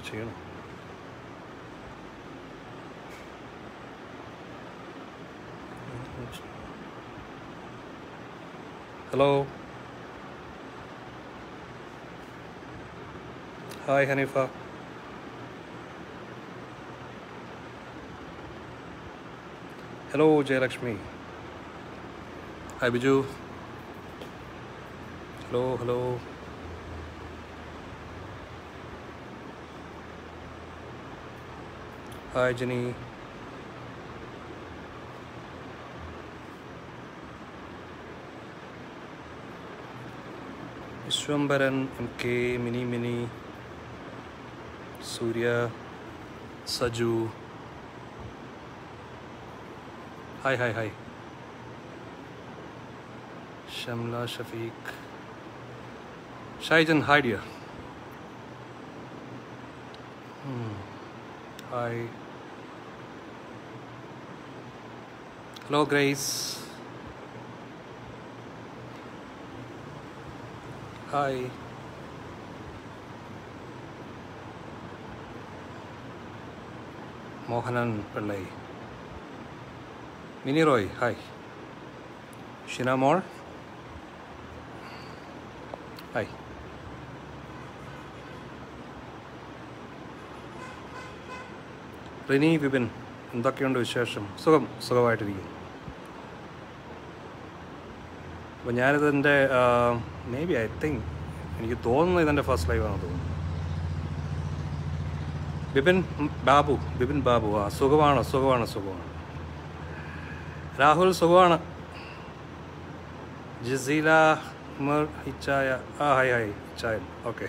ചെയ്യണം hello hi Haneefa hello Jayalakshmi hi Biju hello hello hi Jani Vishwambharan M K Mini Mini Surya Saju hi hi hi Shamla Shafeeq Shaijan hi dear hi hello Grace hi Mohanan Pillai Mini Roy hi Shina മോൾ hi Rini Vipin എന്തൊക്കെയുണ്ട് വിശേഷം സുഖം സുഖമായിട്ടിരിക്കും അപ്പോൾ ഞാനിതെൻ്റെ മേ ബി ഐ തിങ്ക് എനിക്ക് തോന്നുന്നു ഇതെൻ്റെ ഫസ്റ്റ് ലൈവ് ആണെന്ന് തോന്നുന്നു ബിപിൻ ബാബു ബിപിൻ ബാബു ആ സുഖമാണ് സുഖമാണ് സുഖമാണ് രാഹുൽ സുഖമാണ് ജിസീല മർ ഹിച്ചായ ആ ഹായ് ഹായ് ഹിച്ചായ ഓക്കെ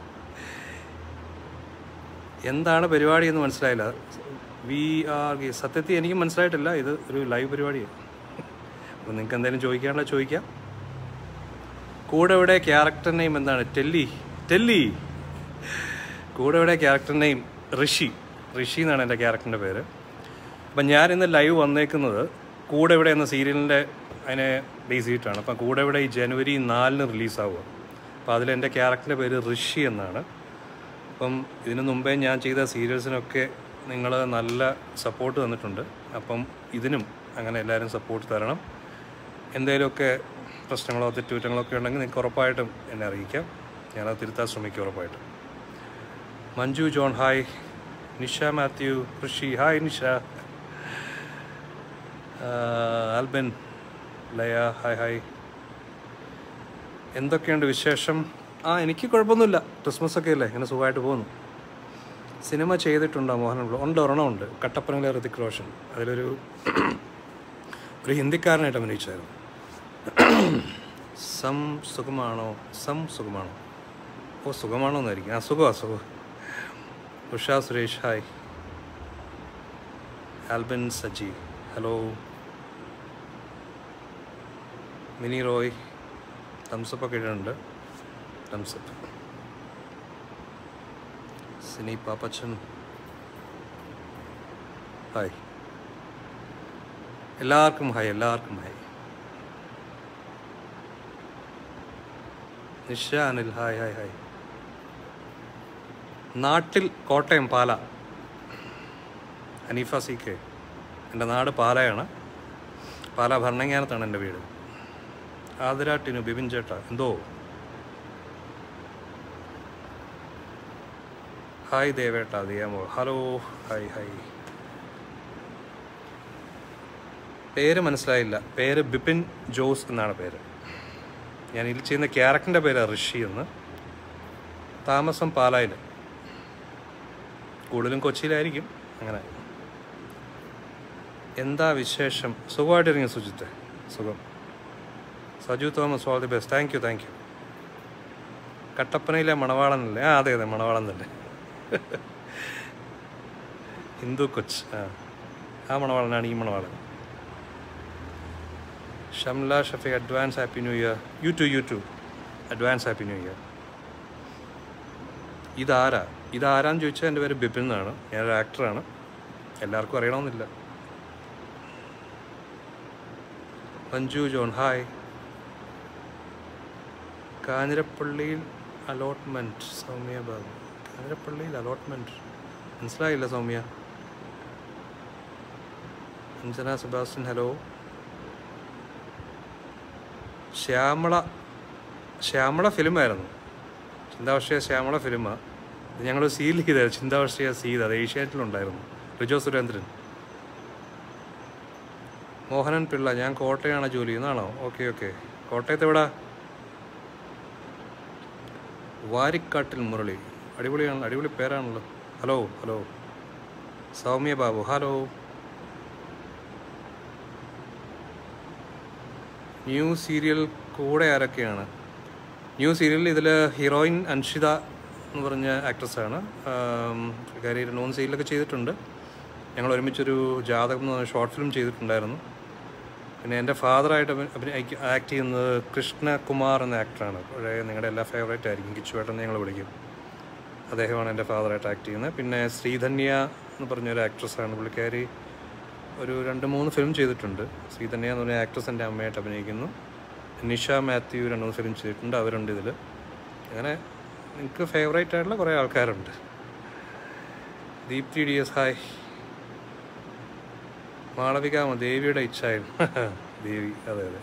എന്താണ് പരിപാടി എന്ന് മനസ്സിലായില്ല വി ആർ സത്യത്തിൽ എനിക്ക് മനസ്സിലായിട്ടില്ല ഇത് ഒരു ലൈവ് പരിപാടിയാണ് അപ്പോൾ നിങ്ങൾക്ക് എന്തെങ്കിലും ചോദിക്കാനുള്ള ചോദിക്കാം കൂടെ ഇവിടെ ക്യാരക്ടർ നെയിം എന്താണ് ടെല്ലി ടെല്ലി കൂടെ ഇവിടെ ക്യാരക്ടർ നെയിം ഋഷി ഋഷി എന്നാണ് എൻ്റെ ക്യാരക്ടറിൻ്റെ പേര് അപ്പം ഞാൻ ഇന്ന് ലൈവ് വന്നേക്കുന്നത് കൂടെ ഇവിടെ എന്ന സീരിയലിൻ്റെ അതിനെ ബേസ് ചെയ്തിട്ടാണ് അപ്പം കൂടെ ഇവിടെ ഈ ജനുവരി നാലിന് റിലീസാവുക അപ്പോൾ അതിൽ എൻ്റെ ക്യാരക്ടറിൻ്റെ പേര് ഋഷി എന്നാണ് അപ്പം ഇതിനു മുമ്പേ ഞാൻ ചെയ്ത സീരിയൽസിനൊക്കെ നിങ്ങൾ നല്ല സപ്പോർട്ട് തന്നിട്ടുണ്ട് അപ്പം ഇതിനും അങ്ങനെ എല്ലാവരും സപ്പോർട്ട് തരണം എന്തെങ്കിലുമൊക്കെ പ്രശ്നങ്ങളോ തെറ്റുകുറ്റങ്ങളോ ഒക്കെ ഉണ്ടെങ്കിൽ നിങ്ങൾക്ക് ഉറപ്പായിട്ടും എന്നെ അറിയിക്കാം ഞാനത് തിരുത്താൻ ശ്രമിക്കും ഉറപ്പായിട്ടും Manju John hi Nisha Mathew Rishi hi Nisha Albin Laya hi hi എന്തൊക്കെയുണ്ട് വിശേഷം ആ എനിക്ക് കുഴപ്പമൊന്നുമില്ല ക്രിസ്മസ് ഒക്കെ അല്ലേ ഇങ്ങനെ സുഖമായിട്ട് പോകുന്നു സിനിമ ചെയ്തിട്ടുണ്ടോ മോഹൻ ബ്ലോ ഉണ്ട് ഒരെണ്ണമുണ്ട് കട്ടപ്പനയിലെ ഋതിക് റോഷൻ അതിലൊരു ഒരു ഹിന്ദിക്കാരനായിട്ട് അഭിനയിച്ചായിരുന്നു സം സുഖമാണോ സം സുഖമാണോ ഓ സുഖമാണോ എന്നായിരിക്കും ആ സുഖമാ സുഖം Usha Suresh hi Albin Saji hello Mini Roy thumbs up ഒക്കെ ഇടുന്നുണ്ട് തംസപ്പ് സിനി പാപ്പച്ചൻ ഹായ് എല്ലാവർക്കും ഹായ് എല്ലാവർക്കും hi Nisha Anil hi hi hi നാട്ടിൽ കോട്ടയം പാല ഹനീഫ സി കെ എൻ്റെ നാട് പാലയാണ് പാല ഭരണങ്ങാനത്താണ് എൻ്റെ വീട് ആതിരാട്ടിനു ബിപിൻ ചേട്ട എന്തോ ഹായ് ദേവേട്ട ദിയാമോ ഹലോ ഹായ് ഹായ് പേര് മനസ്സിലായില്ല പേര് ബിപിൻ ജോസ് എന്നാണ് പേര് ഞാൻ ഇതിൽ ചെയ്യുന്ന ക്യാരക്ടറിൻ്റെ പേര് ഋഷി എന്ന് താമസം പാലായിൽ കൂടുതലും കൊച്ചിയിലായിരിക്കും അങ്ങനെ എന്താ വിശേഷം സുഖമായിട്ടിരിക്കും സുജിത്തെ സുഖം Saju Thomas all the best thank you thank you കട്ടപ്പനയിലെ മണവാളനല്ലേ ആ അതെ അതെ മണവാളൻ തന്നെ ഹിന്ദു കൊച്ച് ആ ആ മണവാളനാണ് ഈ മണവാളൻ Shamla Shafi advance happy new year you too you too advance happy new year ഇതാരാ ഇതാരാന്ന് ചോദിച്ചാൽ എൻ്റെ പേര് ബിപിൻ എന്നാണ് ഞാനൊരു ആക്ടറാണ് എല്ലാവർക്കും അറിയണമെന്നില്ല മഞ്ജു ജോൺ ഹായ് കാഞ്ഞിരപ്പള്ളിയിൽ അലോട്ട്മെൻറ്റ് സൗമ്യ ബാബു അതിരപ്പള്ളിയിൽ അലോട്ട്മെൻറ്റ് മനസ്സിലായില്ല സൗമ്യ അഞ്ജന സെബാസ്റ്റ്യൻ ഹലോ ശ്യാമള ശ്യാമള ഫിലിമായിരുന്നു ചിന്താവർഷിയ ശ്യാമള ഫിലിമാണ് ഇത് ഞങ്ങൾ സീൽ ചെയ്തായിരുന്നു ചിന്താവർഷിയ സീത അത് ഏഷ്യാനെറ്റിലുണ്ടായിരുന്നു റിജോ സുരേന്ദ്രൻ മോഹനൻ പിള്ള ഞാൻ കോട്ടയാണ് ജോലി ചെയ്യുന്നതാണോ ഓക്കെ ഓക്കെ കോട്ടയത്ത് എവിടാ വാരിക്കാട്ടിൽ മുരളി അടിപൊളിയാണ് അടിപൊളി പേരാണല്ലോ hello hello Soumya Babu hello new serial കൂടെ ആരൊക്കെയാണ് ന്യൂ സീരിയലിൽ ഇതിൽ ഹീറോയിൻ അൻഷിത എന്ന് പറഞ്ഞ ആക്ട്രസ്സാണ് കാര്യം രണ്ട് മൂന്ന് സീരിയലൊക്കെ ചെയ്തിട്ടുണ്ട് ഞങ്ങൾ ഒരുമിച്ചൊരു ജാതകം എന്ന് പറഞ്ഞ ഷോർട്ട് ഫിലിം ചെയ്തിട്ടുണ്ടായിരുന്നു പിന്നെ എൻ്റെ ഫാദറായിട്ട് ആക്ട് ചെയ്യുന്നത് കൃഷ്ണകുമാർ എന്ന ആക്ടറാണ് പഴയ നിങ്ങളുടെ എല്ലാ ഫേവറേറ്റ് ആയിരിക്കും കിച്ചുവേട്ടെന്ന് ഞങ്ങൾ വിളിക്കും അദ്ദേഹമാണ് എൻ്റെ ഫാദറായിട്ട് ആക്ട് ചെയ്യുന്നത് പിന്നെ ശ്രീധന്യ എന്ന് പറഞ്ഞൊരു ആക്ട്രസ്സാണ് പുള്ളിക്കാരി ഒരു രണ്ട് മൂന്ന് ഫിലിം ചെയ്തിട്ടുണ്ട് ശ്രീധന്യ എന്ന് പറഞ്ഞ ആക്ട്രസ് എൻ്റെ അമ്മയായിട്ട് അഭിനയിക്കുന്നു നിഷ മാത്യു രണ്ട് മൂന്ന് ഫിലിം ചെയ്തിട്ടുണ്ട് അവരുണ്ട് ഇതിൽ അങ്ങനെ എനിക്ക് ഫേവറേറ്റ് ആയിട്ടുള്ള കുറേ ആൾക്കാരുണ്ട് ദീപ്തി ഡി എസ് ഹായ് മാളവികാമ ദേവിയുടെ ഇച്ഛായിരുന്നു ദേവി അതെ അതെ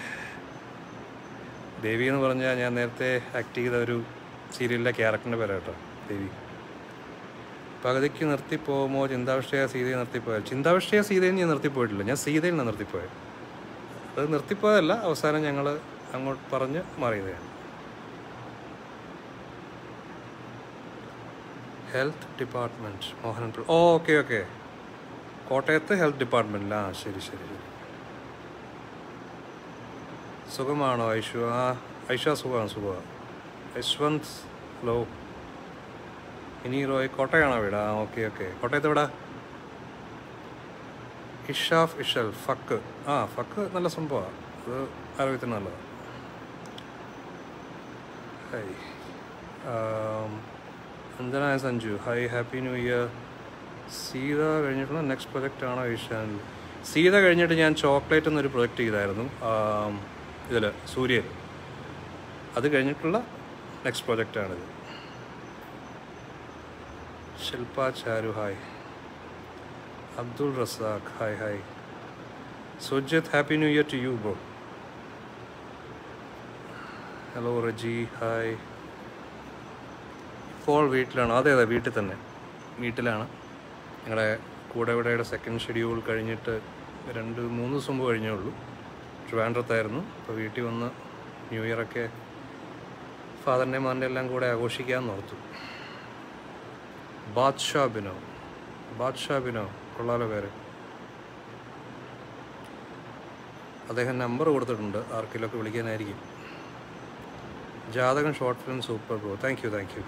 ദേവി എന്ന് പറഞ്ഞാൽ ഞാൻ നേരത്തെ ആക്ട് ചെയ്ത ഒരു സീരിയലിലെ ക്യാരക്ടറിൻ്റെ പേരാട്ടോ ദേവി പകുതിക്ക് നിർത്തിപ്പോകുമോ ചിന്താവിഷ്ടയ സീതയെ നിർത്തിപ്പോയാൽ ചിന്താവിഷ്ടയ സീതയിൽ ഞാൻ നിർത്തിപ്പോയിട്ടില്ല ഞാൻ സീതയിൽ നിന്ന് നിർത്തിപ്പോയത് അത് നിർത്തിപ്പോയതല്ല അവസാനം ഞങ്ങൾ അങ്ങോട്ട് പറഞ്ഞ് മാറിയതാണ് health department Mohanan oh okay okay കോട്ടയത്ത് ഹെൽത്ത് ഡിപ്പാർട്ട്മെൻറ്റിൽ ആ ശരി ശരി ശരി സുഖമാണോ ഐഷു ആ ഐഷ സുഖമാണ് സുഖമാണ് യശ്വന്ത് ഹലോ ഇനി റോയ് കോട്ടയാണോ വീട് ആ ഓക്കെ ഓക്കെ കോട്ടയത്ത് എവിടെ ഇഷാഫ് ഇഷൽ ഫക്ക് ആ ഫക്ക് നല്ല സംഭവമാണ് അത് ആരോഗ്യത്തിന് നല്ലതാണ് hi Anjana Sanju hi happy new year Seetha കഴിഞ്ഞിട്ടുള്ള നെക്സ്റ്റ് പ്രൊജക്റ്റ് ആണോ ഏഷ്യാനിൽ സീത കഴിഞ്ഞിട്ട് ഞാൻ ചോക്ലേറ്റ് എന്നൊരു പ്രൊജക്റ്റ് ചെയ്തായിരുന്നു ഇതിൽ സൂര്യൻ അത് കഴിഞ്ഞിട്ടുള്ള നെക്സ്റ്റ് പ്രൊജക്റ്റാണിത് Shilpa Charu hi Abdul Razak hi hi Sujith happy new year to you bro hello Reji hi ഇപ്പോൾ വീട്ടിലാണ് അതെ അതെ വീട്ടിൽ തന്നെ വീട്ടിലാണ് ഞങ്ങളുടെ കൂടെ ഇവിടെയുടെ സെക്കൻഡ് ഷെഡ്യൂൾ കഴിഞ്ഞിട്ട് രണ്ട് മൂന്ന് ദിവസം മുമ്പ് കഴിഞ്ഞേ ഉള്ളൂ ട്രിവാൻഡ്രത്തായിരുന്നു അപ്പോൾ വീട്ടിൽ വന്ന് ന്യൂ ഇയറൊക്കെ ഫാദറിൻ്റെയും മകൻ്റെ എല്ലാം കൂടെ ആഘോഷിക്കാമെന്ന് ഓർത്തു ബാദ്ഷാ ബിനോ ബാദ്ഷാ ബിനോ കൊള്ളാലോ പേര് അദ്ദേഹം നമ്പർ കൊടുത്തിട്ടുണ്ട് ആർക്കെങ്കിലുമൊക്കെ വിളിക്കാനായിരിക്കും Jathakam short film super bro thank you thank you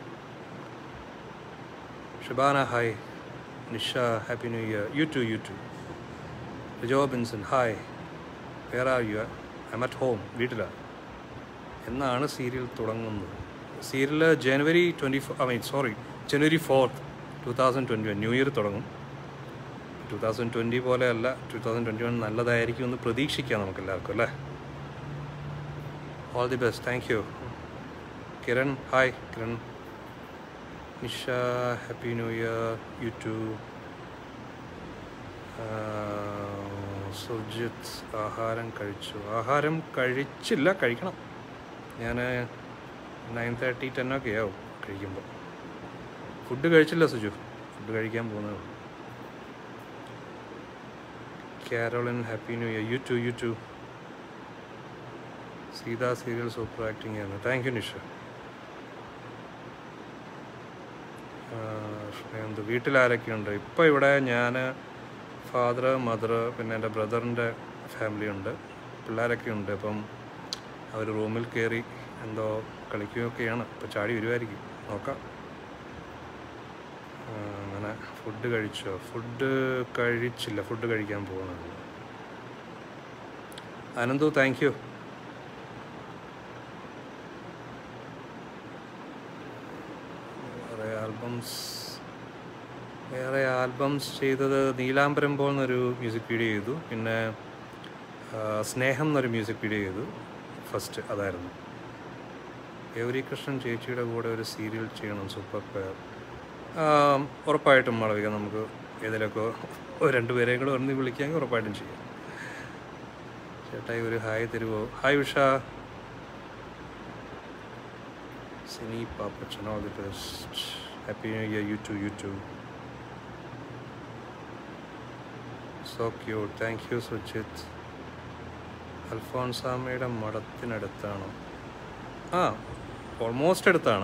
Shibana hi Nisha happy new year you too you too Rijo Binson hi where are you I'm at home വീട്ടിലാണ് എന്നാണ് സീരിയൽ തുടങ്ങുന്നത് serial January twenty four I mean sorry January fourth two thousand twenty one new year തുടങ്ങും two thousand twenty പോലെ അല്ല to thousand twenty one നല്ലതായിരിക്കും എന്ന് പ്രതീക്ഷിക്കാം നമുക്ക് എല്ലാവർക്കും അല്ലേ all the best thank you Kiran hi Kiran Nisha happy new year you too Sujith ആഹാരം കഴിച്ചു ആഹാരം കഴിച്ചില്ല കഴിക്കണം ഞാൻ നയൻ തേർട്ടി ടെന്നൊക്കെ ആവും കഴിക്കുമ്പോൾ ഫുഡ് കഴിച്ചില്ല സുജു ഫുഡ് കഴിക്കാൻ പോകുന്നേ ഉള്ളൂ Caroline happy new year you too you too Seetha serial super acting ആണ് താങ്ക് യു നിഷ എന്ത് വീട്ടിലാരൊക്കെയുണ്ട് ഇപ്പോൾ ഇവിടെ ഞാൻ ഫാദർ മദർ പിന്നെ എൻ്റെ ബ്രദറിൻ്റെ ഫാമിലി ഉണ്ട് പിള്ളേരൊക്കെ ഉണ്ട് അപ്പം അവർ റൂമിൽ കയറി എന്തോ കളിക്കുകയൊക്കെയാണ് ഇപ്പോൾ ചാടി വരുമായിരിക്കും നോക്കാം ആ, അങ്ങനെ ഫുഡ് കഴിച്ചോ ഫുഡ് കഴിച്ചില്ല ഫുഡ് കഴിക്കാൻ പോകുന്നത് അനന്തു താങ്ക് യു വേറെ ആൽബംസ് വേറെ ആൽബംസ് ചെയ്തത് നീലാംബരം പോൽ എന്നൊരു മ്യൂസിക് വീഡിയോ ചെയ്തു പിന്നെ ആ, സ്നേഹം എന്നൊരു മ്യൂസിക് വീഡിയോ ചെയ്തു ഫസ്റ്റ് അതായിരുന്നു ഗൗരി കൃഷ്ണൻ ചേച്ചിയുടെ കൂടെ ഒരു സീരിയൽ ചെയ്യണം സൂപ്പർ പെയർ ഉറപ്പായിട്ടും മാളവിക നമുക്ക് ഏതിലൊക്കെ ഒരു രണ്ടുപേരെയും കൂടെ ഒന്ന് വിളിക്കാമെങ്കിൽ ഉറപ്പായിട്ടും ചെയ്യാം ചേട്ടായി ഒരു ഹായ് തരുമോ hi Usha Sini Pappachan all the best happy new year you too you too so cute thank you Sujith അൽഫോൺസാമയുടെ മഠത്തിനടുത്താണോ ആ ഓൾമോസ്റ്റ് അടുത്താണ്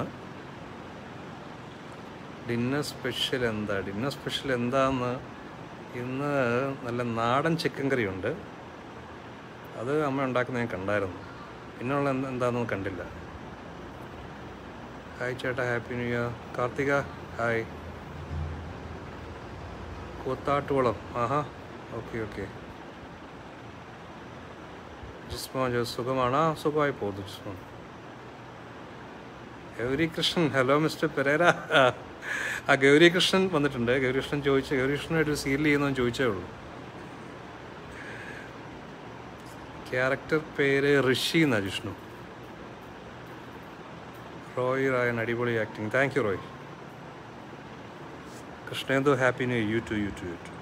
ഡിന്നർ സ്പെഷ്യൽ എന്താ ഡിന്നർ സ്പെഷ്യൽ എന്താന്ന് ഇന്ന് നല്ല നാടൻ ചിക്കൻ കറി ഉണ്ട് അത് അമ്മ ഉണ്ടാക്കുന്ന ഞാൻ കണ്ടായിരുന്നു പിന്നെയുള്ള എന്ത് എന്താണെന്ന് കണ്ടില്ല ഹായ് ചേട്ടാ happy new year Karthika hi Koothattukulam ആഹാ ഓക്കെ ഓക്കെ ജിസ്മോൻ ജോ സുഖമാണോ ആ സുഖമായി പോകുന്നു ജിസ്മോൻ ഗൗരി കൃഷ്ണൻ ഹലോ മിസ്റ്റർ പെരേര ആ ഗൗരി കൃഷ്ണൻ വന്നിട്ടുണ്ട് ഗൗരി കൃഷ്ണൻ ചോദിച്ച ഗൗരി കൃഷ്ണനായിട്ട് ഒരു സീരിയൽ ചെയ്യുന്നതെന്ന് ചോദിച്ചേ ഉള്ളൂ ക്യാരക്ടർ പേര് ഋഷി എന്നാ ജിഷ്ണു റോയ് റായൻ അടിപൊളി acting thank you Roy Krishnendu happy new you too you too you too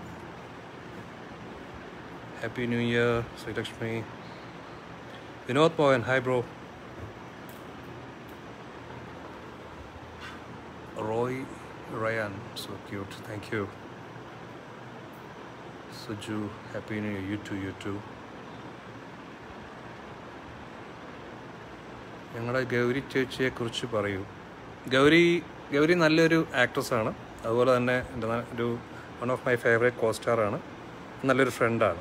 happy new year Sreelakshmi Vinod Mohan hi bro Roy Ryan so cute thank you Suju happy new year you too you too ഞങ്ങളുടെ ഗൗരി ചേച്ചിയെ കുറിച്ച് പറയൂ ഗൗരി ഗൗരി നല്ലൊരു ആക്ട്രസ്സാണ് അതുപോലെ തന്നെ എൻ്റെ ന- ഒരു വൺ ഓഫ് മൈ ഫേവറേറ്റ് കോസ്റ്റാറാണ് നല്ലൊരു ഫ്രണ്ടാണ്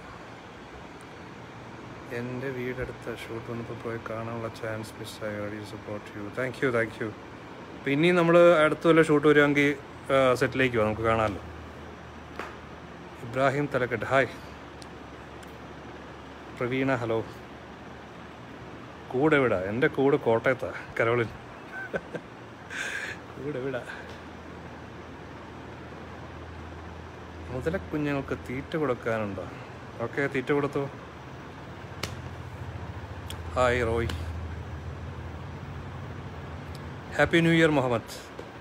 എൻ്റെ വീടെടുത്ത ഷൂട്ട് വന്നപ്പോൾ പോയി കാണാനുള്ള ചാൻസ് മിസ്സായി I support you thank you thank you അപ്പോൾ ഇനി നമ്മൾ അടുത്ത വല്ല ഷൂട്ട് വരുവാണെങ്കിൽ സെറ്റിലേക്ക് പോവാം നമുക്ക് കാണാമല്ലോ ഇബ്രാഹിം തലക്കെട്ട് ഹായ് പ്രവീണ ഹലോ കൂടെ വിടാ എൻ്റെ കൂടെ കോട്ടയത്താ കരോളിൻ കൂടെ വിടാ മുതല കുഞ്ഞുങ്ങൾക്ക് തീറ്റ കൊടുക്കാനുണ്ടോ ഓക്കെ തീറ്റ കൊടുത്തു hi Roy happy new year Muhammad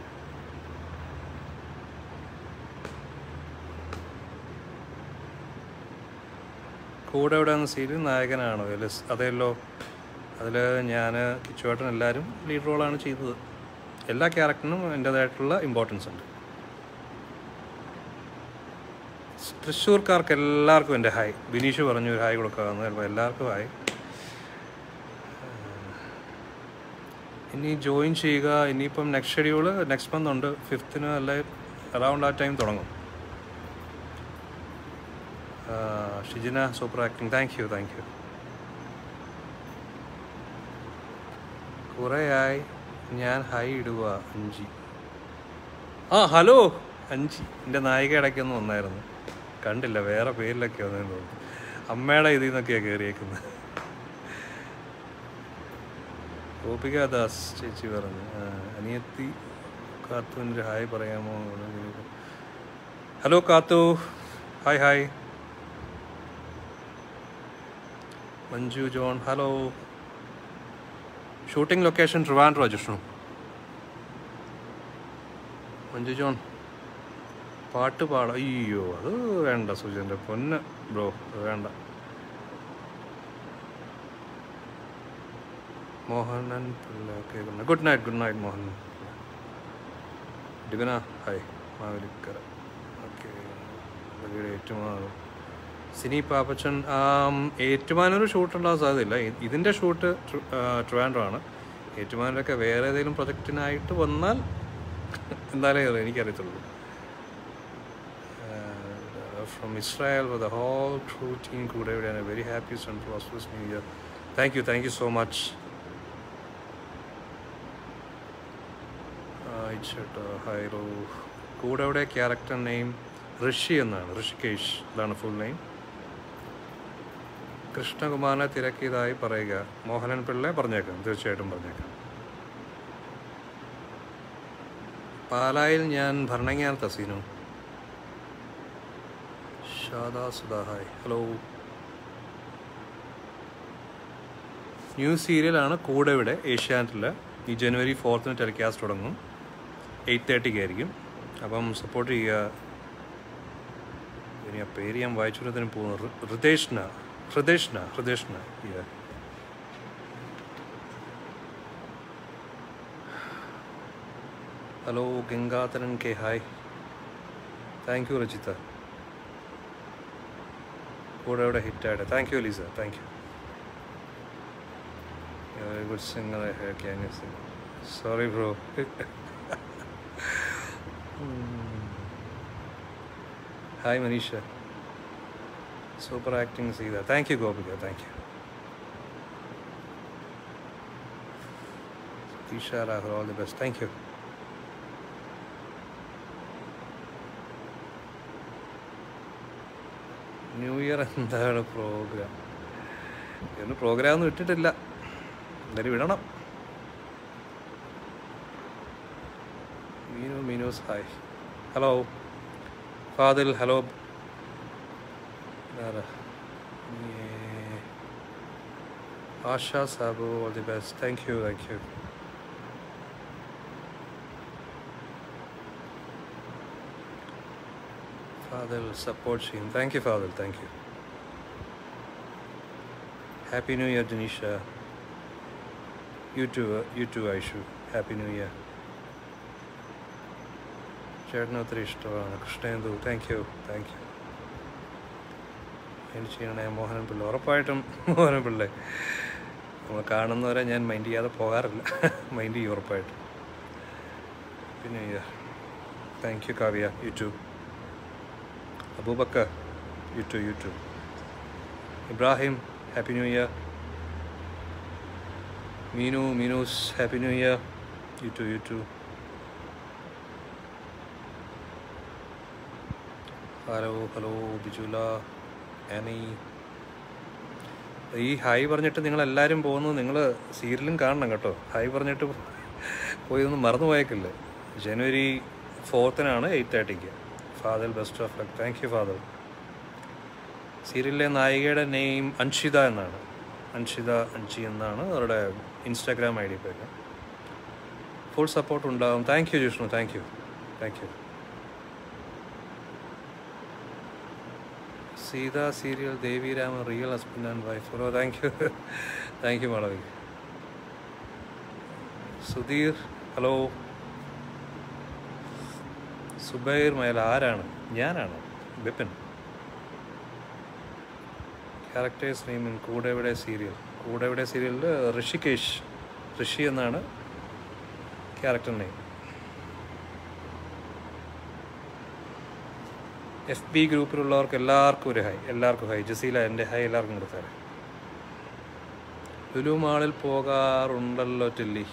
കൂടെ ഇവിടെ എന്ന സീരിയൽ നായകനാണോ എലിസ് അതെയല്ലോ അതിൽ ഞാൻ കിച്ചുവേട്ടൻ എല്ലാവരും ലീഡ് റോളാണ് ചെയ്തത് എല്ലാ ക്യാരക്ടറിനും എൻ്റേതായിട്ടുള്ള ഇമ്പോർട്ടൻസ് ഉണ്ട് തൃശ്ശൂർക്കാർക്ക് എല്ലാവർക്കും എൻ്റെ ഹായ് ബിനീഷ് പറഞ്ഞു ഒരു ഹായ് കൊടുക്കാമെന്ന് ചിലപ്പോൾ എല്ലാവർക്കും ഹായ് ഇനി ജോയിൻ ചെയ്യുക ഇനിയിപ്പം നെക്സ്റ്റ് ഷെഡ്യൂൾ നെക്സ്റ്റ് മന്ത് ഉണ്ട് ഫിഫ്ത്തിന് അല്ല അറൗണ്ട് ആ ടൈം തുടങ്ങും ആ, Shijina super acting thank you thank you കുറേയായി ഞാൻ ഹൈ ഇടുക അഞ്ചി ആ ഹലോ അഞ്ചി എൻ്റെ നായിക ഇടയ്ക്കൊന്ന് വന്നായിരുന്നു കണ്ടില്ല വേറെ പേരിലൊക്കെ വന്നതെന്ന് തോന്നുന്നു അമ്മയുടെ ഇതിൽ നിന്നൊക്കെയാണ് കയറിയേക്കുന്നത് ഗോപിക ദാസ് ചേച്ചി പറഞ്ഞു ആ, അനിയത്തി കാത്തുവിൻ്റെ ഹായ് പറയാമോ hello Kathu hi hi Manju John hello shooting location Trivandrum Jishnu Manju John പാട്ട് പാടാം അയ്യോ അത് വേണ്ട സുജൻ്റെ പൊന്ന് ബ്രോ അത് വേണ്ട Mohanan Pillai okay good night good night Mohan Dibina hi Mavelikkara okay Ettumanoor Sini Pappachan ആം, ഏറ്റുമാനൂർ ഷൂട്ട് ഉണ്ടാകാൻ സാധ്യതയില്ല ഇ- ഇതിൻ്റെ ഷൂട്ട് ട്രിവാൻഡ്രം ആണ് ഏറ്റുമാനൂരൊക്കെ വേറെ ഏതെങ്കിലും പ്രൊജക്റ്റിനായിട്ട് വന്നാൽ എന്തായാലും എനിക്കറിയത്തുള്ളൂ from Israel with whole true team കൂടെ ഇവിടെയാണ് very happy and prosperous new year thank you thank you so much ചേട്ടാ ഹൈറോ കൂടെ ഇവിടെ ക്യാരക്ടർ നെയിം ഋഷി എന്നാണ് ഋഷികേഷ് ഇതാണ് ഫുൾ നെയിം കൃഷ്ണകുമാറിനെ തിരക്കിയതായി പറയുക മോഹനൻ പിള്ളെ പറഞ്ഞേക്കാം തീർച്ചയായിട്ടും പറഞ്ഞേക്കാം പാലായിൽ ഞാൻ Bharananganam Thaseenu Shada Sudha hi hello new സീരിയലാണ് കൂടെ ഇവിടെ ഏഷ്യാനെറ്റിൽ ഈ ജനുവരി ഫോർത്തിന് ടെലികാസ്റ്റ് തുടങ്ങും എയ്റ്റ് തേർട്ടിക്ക് ആയിരിക്കും അപ്പം സപ്പോർട്ട് ചെയ്യുക ഇനി ആ പേര് ഞാൻ വായിച്ചുകൊണ്ടതിന് പോകുന്നു ഹൃ- Hridesana Hridesana Hridesana yeah. Hello Gangadharan K hi thank you Rajitha കൂടെ ഇവിടെ ഹിറ്റായിട്ട് thank you Leesa thank you very good singer can you sing sorry bro hi Maneesha super acting ചെയ്ത thank you Gopika thank you Satheesha Rahul all the best thank you new year എന്താണ് program ഇന്ന് program ഒന്നും ഇട്ടിട്ടില്ല എന്തായാലും വിടണം Meenu Meenus hi hello Fadil hello ആരാ? ഏ, Asha Sabu all the best thank you thank you Fadil support ചെയ്യും thank you Fadil thank you happy new year Janeesha you too you too Aishu happy new year ചേട്ടന് ഒത്തിരി ഇഷ്ടമാണ് Krishnendu thank you thank you എനിക്ക് ചെയ്യണേ മോഹനൻ പിള്ള ഉറപ്പായിട്ടും മോഹനൻ പിള്ളേ നമ്മൾ കാണുന്നവരെ ഞാൻ മൈൻഡ് ചെയ്യാതെ പോകാറില്ല മൈൻഡ് ചെയ്യും ഉറപ്പായിട്ടും പിന്നെ thank you Kavya YouTube Aboobacker YouTube YouTube Ibrahim happy new year Meenu Meenus happy new year YouTube YouTube hello hello Bijula Annie ഈ ഹായ് പറഞ്ഞിട്ട് നിങ്ങൾ എല്ലാവരും പോകുന്നത് നിങ്ങൾ സീരിയലും കാണണം കേട്ടോ ഹായ് പറഞ്ഞിട്ട് പോയി ഒന്ന് മറന്നു പോയേക്കില്ലേ ജനുവരി ഫോർത്തിനാണ് എയ്റ്റ് തേർട്ടിക്ക് father best of luck thank you father സീരിയലിലെ നായികയുടെ നെയിം അൻഷിത എന്നാണ് അൻഷിത അൻഷി എന്നാണ് അവരുടെ ഇൻസ്റ്റാഗ്രാം ഐ ഡി പേര് ഫുൾ സപ്പോർട്ട് ഉണ്ടാകും thank you Jishnu thank you thank you Seetha serial Devirama real husband and wife ഓ thank you thank you Malavi Sudheer hello Zubair മയൽ ആരാണ് ഞാനാണ് Bipin characters name in Koodevide serial Koodevide സീരിയലിൽ ഋഷികേഷ് ഋഷി എന്നാണ് ക്യാരക്ടർ നെയിം എഫ് ബി ഗ്രൂപ്പിലുള്ളവർക്ക് എല്ലാവർക്കും ഒരു ഹൈ എല്ലാവർക്കും ഹൈ ജസീല എൻ്റെ ഹൈ എല്ലാവർക്കും കൊടുത്തേരെ ലുലു മാളിൽ പോകാറുണ്ടല്ലോ ടില്ലി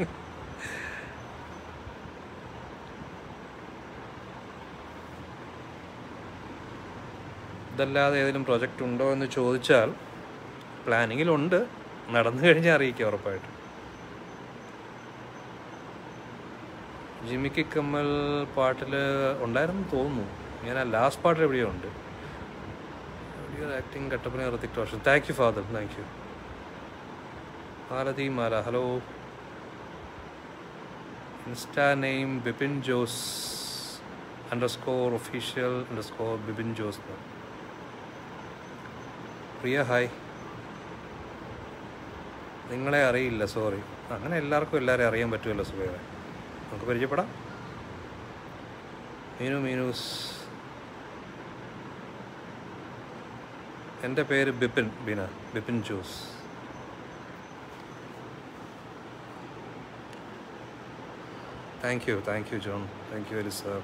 ഇതല്ലാതെ ഏതെങ്കിലും പ്രൊജക്റ്റ് ഉണ്ടോ എന്ന് ചോദിച്ചാൽ പ്ലാനിങ്ങിലുണ്ട് നടന്നു കഴിഞ്ഞാൽ അറിയിക്കാം ഉറപ്പായിട്ടും ജിമിക്ക് കമ്മൽ പാട്ടിൽ ഉണ്ടായിരുന്നു തോന്നുന്നു ഞാൻ ആ ലാസ്റ്റ് പാട്ടിൽ എവിടെയോ ഉണ്ട് എവിടെയോ acting Kattappana Hrithik Roshan thank you father thank you Malathi Mala hello insta name Bipin Jose underscore official underscore Bipin Jose എന്ന്. പ്രിയ ഹായ് നിങ്ങളെ അറിയില്ല സോറി അങ്ങനെ എല്ലാവർക്കും എല്ലാവരെയും അറിയാൻ പറ്റുമല്ലോ സുഖേറെ നമുക്ക് പരിചയപ്പെടാം മീനു മീനൂസ് എൻ്റെ പേര് Bipin Bina Bipin Jose thank you thank you John thank you very sir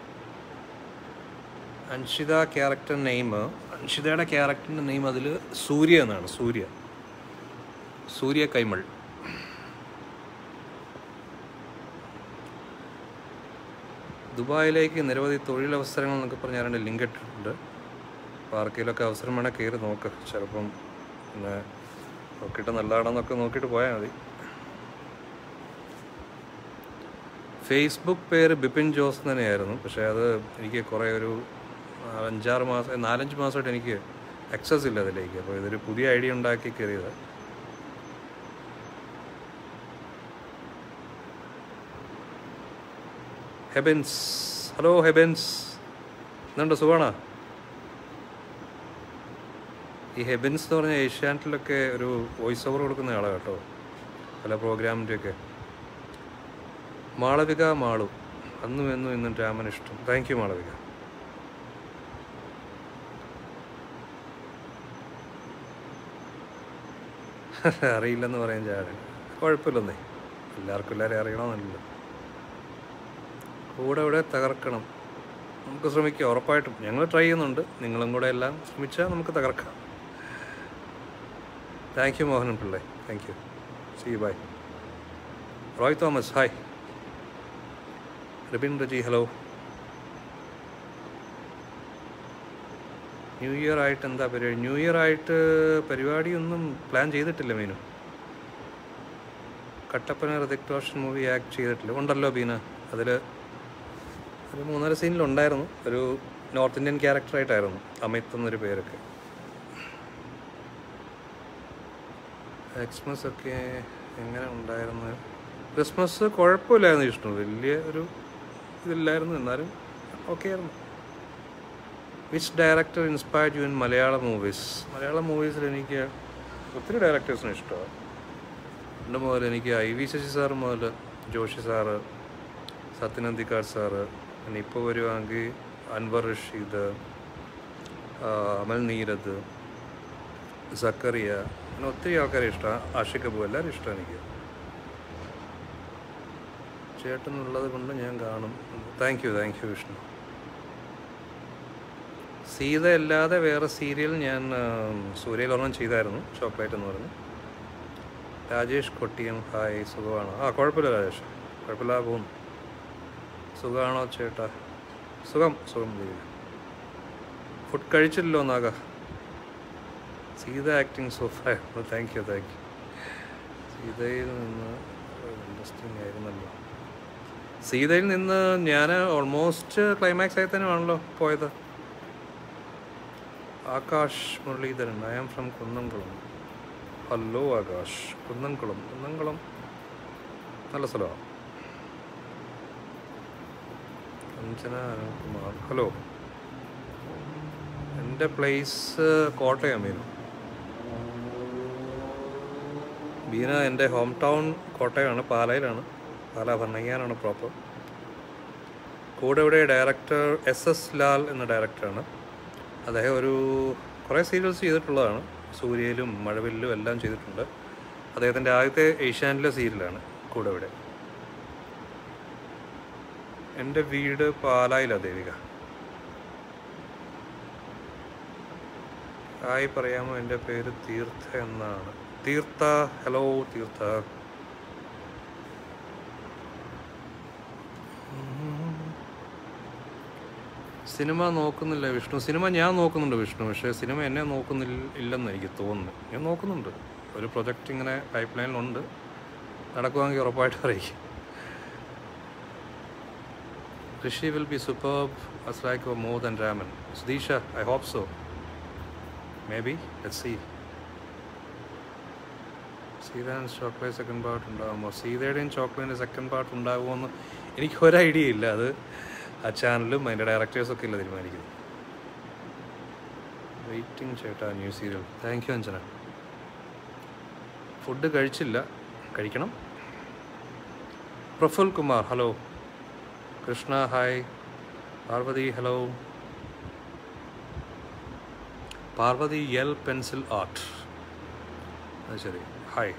Anshitha character name അൻഷിതയുടെ ക്യാരക്ടറിൻ്റെ നെയിം അതിൽ സൂര്യ എന്നാണ് സൂര്യ സൂര്യ കൈമൾ ദുബായിലേക്ക് നിരവധി തൊഴിലവസരങ്ങൾ എന്നൊക്കെ പറഞ്ഞ് ആരാണ്ട് ലിങ്ക് ഇട്ടിട്ടുണ്ട് അപ്പോൾ ആർക്കെങ്കിലുമൊക്കെ അവസരം വേണേൽ കയറി നോക്ക് ചിലപ്പം പിന്നെ നോക്കിയിട്ട് നല്ലതാണെന്നൊക്കെ നോക്കിയിട്ട് പോയാൽ മതി ഫേസ്ബുക്ക് പേര് ബിപിൻ ജോസ് തന്നെയായിരുന്നു പക്ഷേ അത് എനിക്ക് കുറേ ഒരു അഞ്ചാറ് മാസം നാലഞ്ച് മാസമായിട്ട് എനിക്ക് ആക്സസ് ഇല്ല അതിലേക്ക് അപ്പോൾ ഇതൊരു പുതിയ ഐഡിയ ഉണ്ടാക്കി കയറിയത് ഹെബൻസ് ഹലോ ഹെബൻസ് എന്നുണ്ട് സുഖമാണോ ഈ ഹെബൻസ് എന്ന് പറഞ്ഞ ഏഷ്യാനെറ്റിലൊക്കെ ഒരു വോയിസ് ഓവർ കൊടുക്കുന്ന ആളാണ് കേട്ടോ പല പ്രോഗ്രാമിൻ്റെയൊക്കെ മാളവിക മാളു അന്നും എന്നും ഇന്നും രാമൻ ഇഷ്ടം താങ്ക് യു മാളവിക അറിയില്ലെന്ന് പറയാൻ ചാടൻ കുഴപ്പമില്ലെന്നേ എല്ലാവർക്കും എല്ലാവരും അറിയണമെന്നില്ലല്ലോ കൂടെ ഇവിടെ തകർക്കണം നമുക്ക് ശ്രമിക്കാം ഉറപ്പായിട്ടും ഞങ്ങൾ ട്രൈ ചെയ്യുന്നുണ്ട് നിങ്ങളും കൂടെ എല്ലാം ശ്രമിച്ചാൽ നമുക്ക് തകർക്കാം താങ്ക് യു മോഹനൻ പിള്ളേ thank you see bye Roy Thomas hi Ribin Reji hello new year ആയിട്ട് എന്താ പരിപാടി ന്യൂ ഇയർ ആയിട്ട് പരിപാടിയൊന്നും പ്ലാൻ ചെയ്തിട്ടില്ല മീനു കട്ടപ്പന ഋതിക് റോഷൻ മൂവി ആക്ട് ചെയ്തിട്ടില്ല ഉണ്ടല്ലോ ബീന അതിൽ ഒരു മൂന്നര സീനിലുണ്ടായിരുന്നു ഒരു നോർത്ത് ഇന്ത്യൻ ക്യാരക്ടറായിട്ടായിരുന്നു അമിത് എന്നൊരു പേരൊക്കെ എക്സ്മസ് ഒക്കെ എങ്ങനെ ഉണ്ടായിരുന്നു ക്രിസ്മസ് കുഴപ്പമില്ലായിരുന്നു വിഷ്ണു വലിയ ഒരു ഇതില്ലായിരുന്നു എന്നാലും ഓക്കെ ആയിരുന്നു which director inspired you in Malayalam movies Malayalam മൂവീസിൽ എനിക്ക് ഒത്തിരി ഡയറക്ടേഴ്സിനെ ഇഷ്ടമാണ് പണ്ട് മുതൽ എനിക്ക് ഐ വി ശശി സാറ് മുതൽ ജോഷി സാറ് സത്യനന്ദിക്കാട് സാറ് പിന്നെ ഇപ്പോൾ വരുവാണെങ്കിൽ അൻവർ റഷീദ് ആ, അമൽ നീരദ് സക്കറിയ അങ്ങനെ ഒത്തിരി ആൾക്കാരെ ഇഷ്ടമാണ് ആഷിഖ് അബു എല്ലാവരും ഇഷ്ടമാണ് എനിക്ക് ചേട്ടനുള്ളത് കൊണ്ട് ഞാൻ കാണും thank you thank you Vishnu Seetha അല്ലാതെ വേറെ സീരിയൽ ഞാൻ സൂര്യയിൽ ഒരെണ്ണം ചെയ്തായിരുന്നു ചോക്ലേറ്റ് എന്ന് പറഞ്ഞു രാജേഷ് കൊട്ടിയം ഹായ് സുഖമാണോ ആ കുഴപ്പമില്ല രാജേഷ് കുഴപ്പമില്ല പോകുന്നു സുഖമാണോ ചേട്ടാ സുഖം സുഖം ദേവി ഫുഡ് കഴിച്ചില്ലല്ലോ നാഗ സീത ആക്ടിങ് സൂപ്പറായിരുന്നു താങ്ക് യു താങ്ക് യു സീതയിൽ നിന്ന് ഇൻട്രസ്റ്റിംഗ് ആയിരുന്നല്ലോ സീതയിൽ നിന്ന് ഞാൻ ഓൾമോസ്റ്റ് ക്ലൈമാക്സ് ആയി തന്നെയാണല്ലോ പോയത് Akash Muraleedharan I am from Kunnamkulam hello Akash Kunnamkulam Kunnamkulam നല്ല സ്ഥലമാണ് അഞ്ജന അനിൽകുമാർ ഹലോ എൻ്റെ പ്ലേസ് കോട്ടയം മീനു ബീന എൻ്റെ ഹോം ടൗൺ കോട്ടയമാണ് പാലയിലാണ് പാല ഭരണങ്ങാനാണ് പ്രോപ്പർ കൂടെ ഇവിടെ ഡയറക്ടർ എസ് എസ് ലാൽ എന്ന ഡയറക്ടറാണ് അദ്ദേഹം ഒരു കുറേ സീരിയൽസ് ചെയ്തിട്ടുള്ളതാണ് സൂര്യയിലും മഴവില്ലും എല്ലാം ചെയ്തിട്ടുണ്ട് അദ്ദേഹത്തിൻ്റെ ആദ്യത്തെ ഏഷ്യാനിലെ സീരിയലാണ് കൂടെ ഇവിടെ എൻ്റെ വീട് പാലായിലാണ് ദേവിക ഹായ് പറയാമോ എൻ്റെ പേര് തീർത്ഥ എന്നാണ് തീർത്ഥ ഹലോ തീർത്ഥ സിനിമ നോക്കുന്നില്ല വിഷ്ണു സിനിമ ഞാൻ നോക്കുന്നുണ്ട് വിഷ്ണു പക്ഷേ സിനിമ എന്നെ നോക്കുന്നില്ല ഇല്ലെന്ന് എനിക്ക് തോന്നുന്നു ഞാൻ നോക്കുന്നുണ്ട് ഒരു പ്രൊജക്റ്റ് ഇങ്ങനെ പൈപ്പ് ലൈനിലുണ്ട് നടക്കുവാണെങ്കിൽ ഉറപ്പായിട്ട് അറിയിക്കും Rishi will be superb as like more than Raman Sudheesha I hope so maybe let see സീതയുടെ ചോക്ലേറ്റ് സെക്കൻഡ് പാർട്ട് ഉണ്ടാകുമോ സീതയുടെയും ചോക്ലേറ്റിൻ്റെ സെക്കൻഡ് പാർട്ട് ഉണ്ടാകുമോ എനിക്ക് ഒരു ഐഡിയ ഇല്ല അത് ആ ചാനലും അതിൻ്റെ ഡയറക്ടേഴ്സൊക്കെ ഇല്ല തീരുമാനിക്കുന്നത് വെയിറ്റിംഗ് ചേട്ടാ new serial thank you Anjana food കഴിച്ചില്ല കഴിക്കണം Praful Kumar hello Krishna hi Parvathy hello Parvathy L pencil art അത് ശരി ഹായ്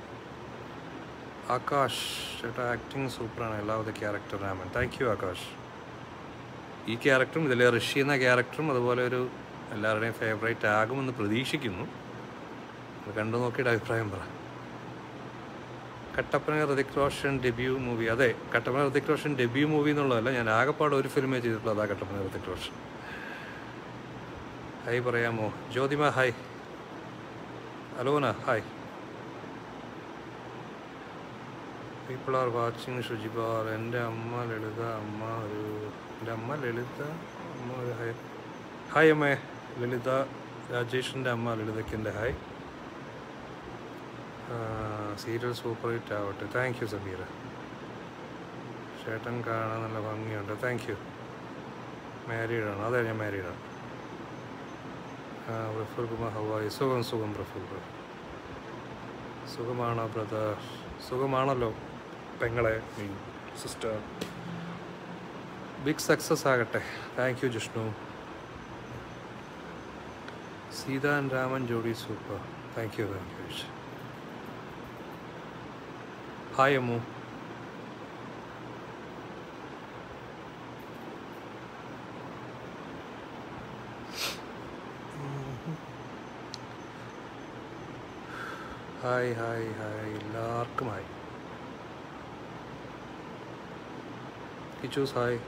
ആകാശ് ചേട്ടാ ആക്ടിങ് സൂപ്പറാണ് എല്ലാവിധ character Raman thank you Akash ഈ ക്യാരക്ടറും ഇതിലെ ഋഷി എന്ന ക്യാരക്ടറും അതുപോലെ ഒരു എല്ലാവരുടെയും ഫേവറേറ്റ് ആകുമെന്ന് പ്രതീക്ഷിക്കുന്നു അത് കണ്ടു നോക്കിയിട്ട് അഭിപ്രായം പറ കട്ടപ്പന ഋതിക് റോഷൻ ഡെബ്യൂ മൂവി അതെ കട്ടപ്പന ഋതിക് റോഷൻ ഡെബ്യൂ മൂവി എന്നുള്ളതല്ല ഞാൻ ആകെപ്പാട് ഒരു ഫിലിമേ ചെയ്തിട്ടുള്ളൂ അതാ കട്ടപ്പന ഋതിക് റോഷൻ ഹായ് പറയാമോ Jyothima hi Alona hi people are watching ഷുജിബാർ എൻ്റെ അമ്മ ലളിത അമ്മ ഒരു എൻ്റെ അമ്മ ലളിത അമ്മ ഒരു ഹായ് ഹായ് അമ്മേ ലളിത രാജേഷിൻ്റെ അമ്മ ലളിതയ്ക്ക് എൻ്റെ ഹായ് സീരിയൽ സൂപ്പർ ഹിറ്റ് ആവട്ടെ താങ്ക് യു സമീര ചേട്ടൻ കാണാൻ നല്ല ഭംഗിയുണ്ട് താങ്ക് യു മാരീഡാണ് അതെ ഞാൻ മാരീഡാണ് പ്രഫുൽ കുമാർ ഹവായി സുഖം സുഖം പ്രഫുൽ ബ്രോ സുഖമാണോ ബ്രദർ സുഖമാണല്ലോ പെങ്ങളെ മീൻ സിസ്റ്റർ ബിഗ് സക്സസ് ആകട്ടെ thank you Jishnu Seetha and Raman ജോഡി super thank you thank you hi Ammu hi hi hi എല്ലാവർക്കും ഹായ് കിച്ചൂസ് ഹായ്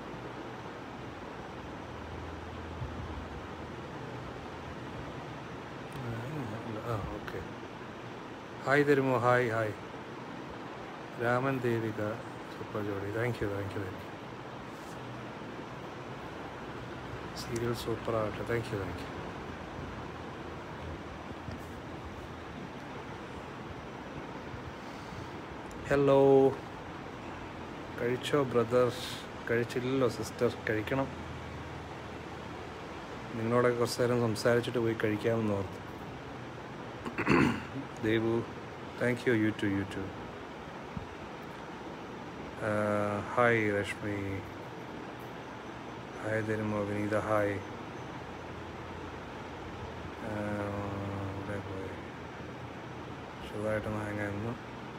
ആ ഓക്കെ ഹായ് തരുമോ hi hi Raman Devika super ജോഡി thank you thank you thank you serial super ആകട്ടെ thank you thank you hello കഴിച്ചോ brother കഴിച്ചില്ലല്ലോ sister കഴിക്കണം നിങ്ങളോടൊക്കെ കുറച്ച് നേരം സംസാരിച്ചിട്ട് പോയി കഴിക്കാമെന്ന് ഓർത്തു Devu thank you you too you too hi Reshmi hi തരുമോ വിനീത ഹായ് ഇവിടെ പോയി ചെറുതായിട്ടൊന്ന് ഹാങ്ങായിരുന്നു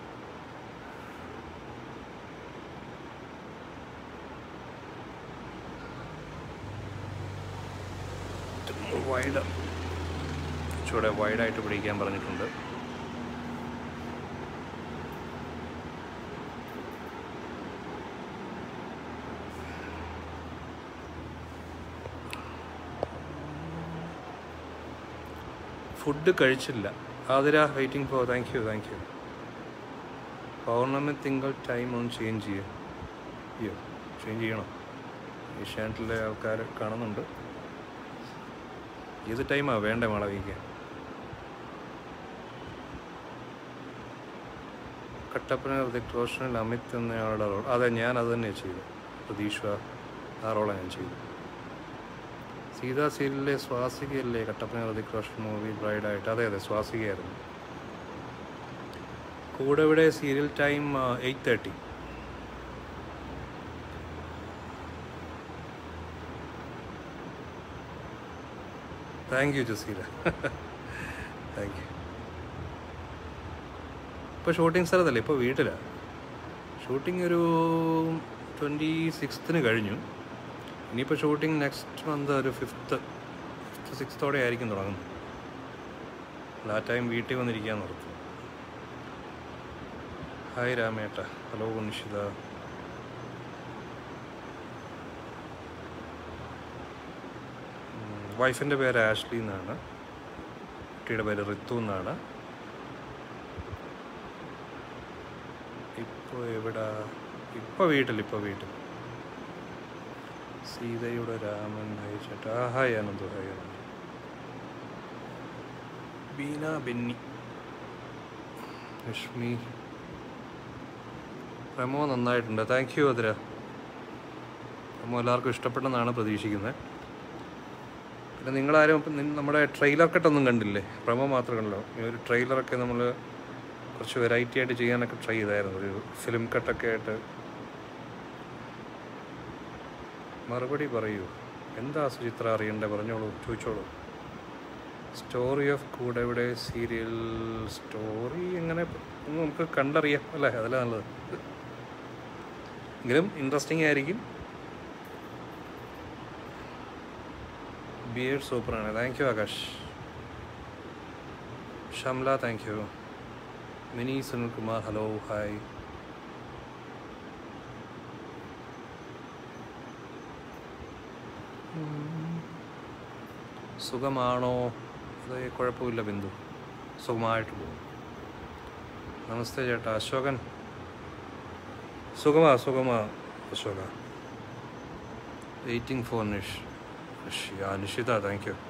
വൈഡ് ചൂടെ വൈഡായിട്ട് പിടിക്കാൻ പറഞ്ഞിട്ടുണ്ട് ഫുഡ് കഴിച്ചില്ല Athira waiting for thank you thank you Pournami Thinkal time ഒന്ന് ചേഞ്ച് ചെയ്യും അയ്യോ ചേഞ്ച് ചെയ്യണം ഏഷ്യാനെറ്റിലെ ആൾക്കാർ കാണുന്നുണ്ട് ഏത് ടൈമാണ് വേണ്ടേ മാളവിക കട്ടപ്പന ഋതിക് റോഷനിൽ അമിത് എന്നയാളുടെ റോൾ അതെ ഞാൻ അത് തന്നെ ചെയ്തു പ്രതീക്ഷ ആ റോളാണ് ഞാൻ ചെയ്തു സീതാ സീരിയലിലെ സ്വാസികയല്ലേ കട്ടപ്പന ഋതിക് റോഷൻ മൂവി ബ്രൈഡായിട്ട് അതെ അതെ സ്വാസികയായിരുന്നു കൂടെ ഇവിടെ serial time eight thirty thank you Jaseela thank you ഇപ്പോൾ ഷൂട്ടിംഗ് സ്ഥലത്തല്ലേ ഇപ്പോൾ വീട്ടിലാണ് ഷൂട്ടിംഗ് ഒരു ട്വൻറ്റി സിക്സ്ത്തിന് കഴിഞ്ഞു ഇനിയിപ്പോൾ ഷൂട്ടിംഗ് നെക്സ്റ്റ് മന്ത് ഒരു ഫിഫ്ത്ത് ഫിഫ്ത്ത് സിക്സ്ത്തോടെ ആയിരിക്കും തുടങ്ങുന്നത് ആ ടൈം വീട്ടിൽ വന്നിരിക്കാൻ നിർത്തും ഹായ് രാമേട്ട ഹലോ നിഷിത വൈഫിൻ്റെ പേര് ആഷ്ലി എന്നാണ് കുട്ടിയുടെ പേര് ഋതു എന്നാണ് ഇപ്പോൾ എവിടെ ഇപ്പോൾ വീട്ടിൽ ഇപ്പോൾ വീട്ടിൽ സീതയുടെ രാമൻ ഹായ് ചേട്ടാ ആ, hi Anandu hi Anandu Beena Benny Lakshmi promo നന്നായിട്ടുണ്ട് താങ്ക് യു അതിര പ്രമോ എല്ലാവർക്കും ഇഷ്ടപ്പെട്ടെന്നാണ് പ്രതീക്ഷിക്കുന്നത് പിന്നെ നിങ്ങളാരും ഇപ്പം നിൻ- നമ്മുടെ ട്രെയിലർ കട്ടൊന്നും കണ്ടില്ലേ പ്രമോ മാത്രമേ കണ്ടല്ലോ ഈ ഒരു ട്രെയിലറൊക്കെ നമ്മൾ കുറച്ച് വെറൈറ്റി ആയിട്ട് ചെയ്യാനൊക്കെ ട്രൈ ചെയ്തായിരുന്നു ഒരു ഫിലിം കട്ടൊക്കെ ആയിട്ട് മറുപടി പറയൂ എന്താ സുചിത്ര അറിയണ്ടേ പറഞ്ഞോളൂ ചോദിച്ചോളൂ story of Koodevide serial story എങ്ങനെ ഒന്ന് നമുക്ക് കണ്ടറിയാം അല്ലേ അതല്ലേ നല്ലത് എങ്കിലും ഇൻട്രസ്റ്റിംഗ് ആയിരിക്കും ബിയേഡ് സൂപ്പറാണ് thank you Akash Shamla thank you Mini Sunilkumar hello hi സുഖമാണോ അത് കുഴപ്പമില്ല ബിന്ദു സുഖമായിട്ട് പോകും നമസ്തേ ചേട്ടാ അശോകൻ സുഖമാ സുഖമാ അശോക വെയിറ്റിംഗ് ഫോർ നിഷ് നിഷ് യാ നിഷിത താങ്ക് യു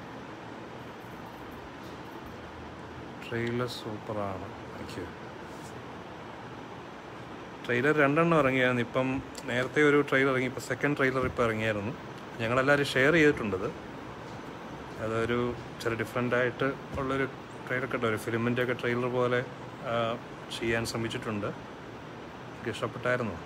ട്രെയിലർ സൂപ്പറാണ് താങ്ക് യു ട്രെയിലർ രണ്ടെണ്ണം ഇറങ്ങിയായിരുന്നു ഇപ്പം നേരത്തെ ഒരു ട്രെയിലർ ഇറങ്ങി ഇപ്പം സെക്കൻഡ് ട്രെയിലർ ഇപ്പോൾ ഇറങ്ങിയായിരുന്നു ഞങ്ങളെല്ലാവരും ഷെയർ ചെയ്തിട്ടുണ്ടത് അതൊരു ചെറിയ ഡിഫറെൻ്റ് ആയിട്ട് ഉള്ളൊരു ട്രെയിലർ കേട്ടോ ഒരു ഫിലിമിൻ്റെ ഒക്കെ ട്രെയിലർ പോലെ ആ, ചെയ്യാൻ ശ്രമിച്ചിട്ടുണ്ട് എനിക്ക് ഇഷ്ടപ്പെട്ടായിരുന്നു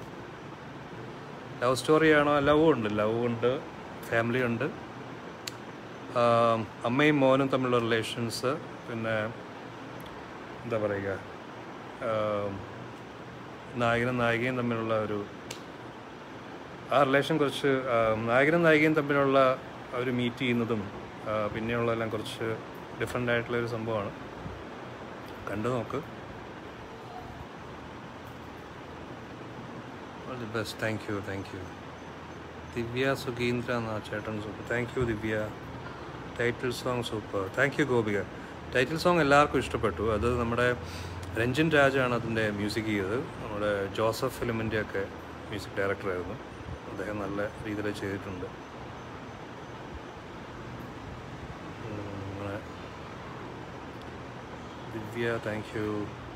ലവ് സ്റ്റോറിയാണോ ലവും ഉണ്ട് ലവ് ഉണ്ട് ഫാമിലി ഉണ്ട് ആം, അമ്മയും മോനും തമ്മിലുള്ള റിലേഷൻസ് പിന്നെ എന്താ പറയുക ആം, നായകനും നായികയും തമ്മിലുള്ള ഒരു ആ റിലേഷൻ കുറച്ച് ആം, നായകനും നായികയും തമ്മിലുള്ള അവർ മീറ്റ് ചെയ്യുന്നതും ആ, പിന്നെയുള്ളതെല്ലാം കുറച്ച് ഡിഫറെൻ്റ് ആയിട്ടുള്ള ഒരു സംഭവമാണ് കണ്ടു നോക്ക് all the best thank you thank you Divya Sugeendra എന്നാ ചേട്ടൻ super thank you Divya title song super thank you Gopika title song എല്ലാവർക്കും ഇഷ്ടപ്പെട്ടു അത് നമ്മുടെ രഞ്ജിൻ രാജാണ് അതിൻ്റെ മ്യൂസിക് ചെയ്തത് നമ്മുടെ ജോസഫ് ഫിലിമിൻ്റെ ഒക്കെ മ്യൂസിക് ഡയറക്ടറായിരുന്നു അദ്ദേഹം നല്ല രീതിയിൽ ചെയ്തിട്ടുണ്ട് ഉം, അങ്ങനെ. ദിവ്യ താങ്ക് യു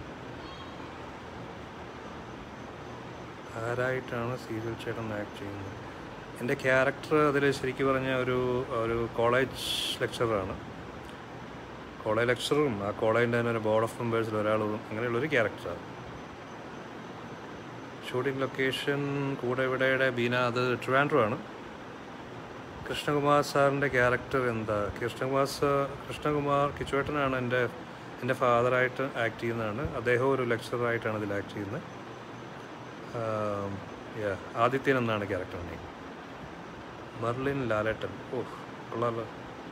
ആരായിട്ടാണ് സീരിയൽ ചേട്ടൻ ആക്ട് ചെയ്യുന്നത് എൻ്റെ ക്യാരക്ടർ അതിൽ ശരിക്കും പറഞ്ഞ ഒരു ഒരു കോളേജ് ലെക്ചറാണ് കോളേജ് ലെക്ചറും ആ കോളേജിൻ്റെ തന്നെ ഒരു ബോർഡ് ഓഫ് മെമ്പേഴ്സിൽ ഒരാളും അങ്ങനെയുള്ളൊരു ക്യാരക്ടറാണ് ഷൂട്ടിംഗ് ലൊക്കേഷൻ കൂടെ ഇവിടെയുടെ ബീന അത് ട്രിവാൻഡ്രമാണ് കൃഷ്ണകുമാർ സാറിൻ്റെ ക്യാരക്ടർ എന്താ കൃഷ്ണകുമാർ സാർ കൃഷ്ണകുമാർ കിച്ചുവേട്ടനാണ് എൻ്റെ എൻ്റെ ഫാദറായിട്ട് ആക്ട് ചെയ്യുന്നതാണ് അദ്ദേഹം ഒരു ലെക്ചറായിട്ടാണ് ഇതിൽ ആക്ട് ചെയ്യുന്നത് ആം, yeah, ആദിത്യൻ എന്നാണ് ക്യാരക്ടർ നെയിം മെർലിൻ ലാലേട്ടൻ ഓ കൊള്ളാലോ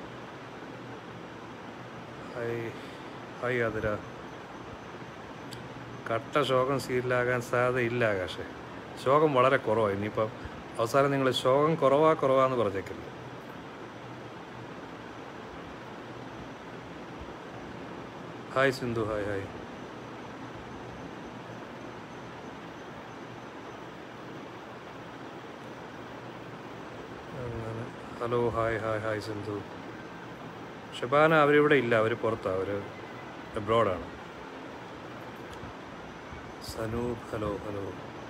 ഹായ് ഹായ് അതിര കട്ട ശോകം സീരിയലാകാൻ സാധ്യതയില്ല ആകാശേ ശോകം വളരെ കുറവാണ് ഇനിയിപ്പം അവസാനം നിങ്ങൾ ശോകം കുറവാ കുറവാന്ന് പറഞ്ഞേക്കില്ല ഹായ് സിന്ധു ഹായ് ഹായ് അങ്ങനെ hello hi hi hi Sindhu Shabana അവരിവിടെ ഇല്ല അവർ പുറത്താണ് അവർ എബ്രോഡാണ് Sanoop hello hello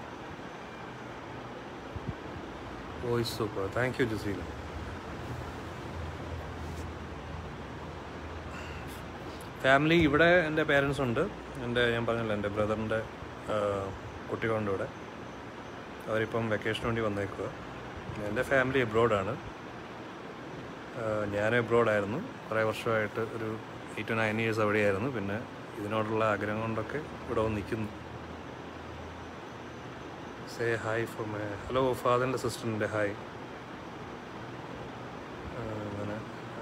voice super thank you Jaseela family ഇവിടെ എൻ്റെ പേരൻസ് ഉണ്ട് എൻ്റെ ഞാൻ പറഞ്ഞല്ലോ എൻ്റെ ബ്രദറിൻ്റെ കുട്ടികളുണ്ട് ഇവിടെ അവരിപ്പം വെക്കേഷന് വേണ്ടി വന്നേക്കുക എൻ്റെ ഫാമിലി എബ്രോഡാണ് ഞാൻ എബ്രോഡായിരുന്നു കുറേ വർഷമായിട്ട് ഒരു എയ്റ്റ് ടു നയൻ ഇയേഴ്സ് അവിടെയായിരുന്നു പിന്നെ ഇതിനോടുള്ള ആഗ്രഹം കൊണ്ടൊക്കെ ഇവിടെ വന്ന് നിൽക്കുന്നു say hi for my hello ഫാദറിൻ്റെ സിസ്റ്ററിൻ്റെ ഹായ് അങ്ങനെ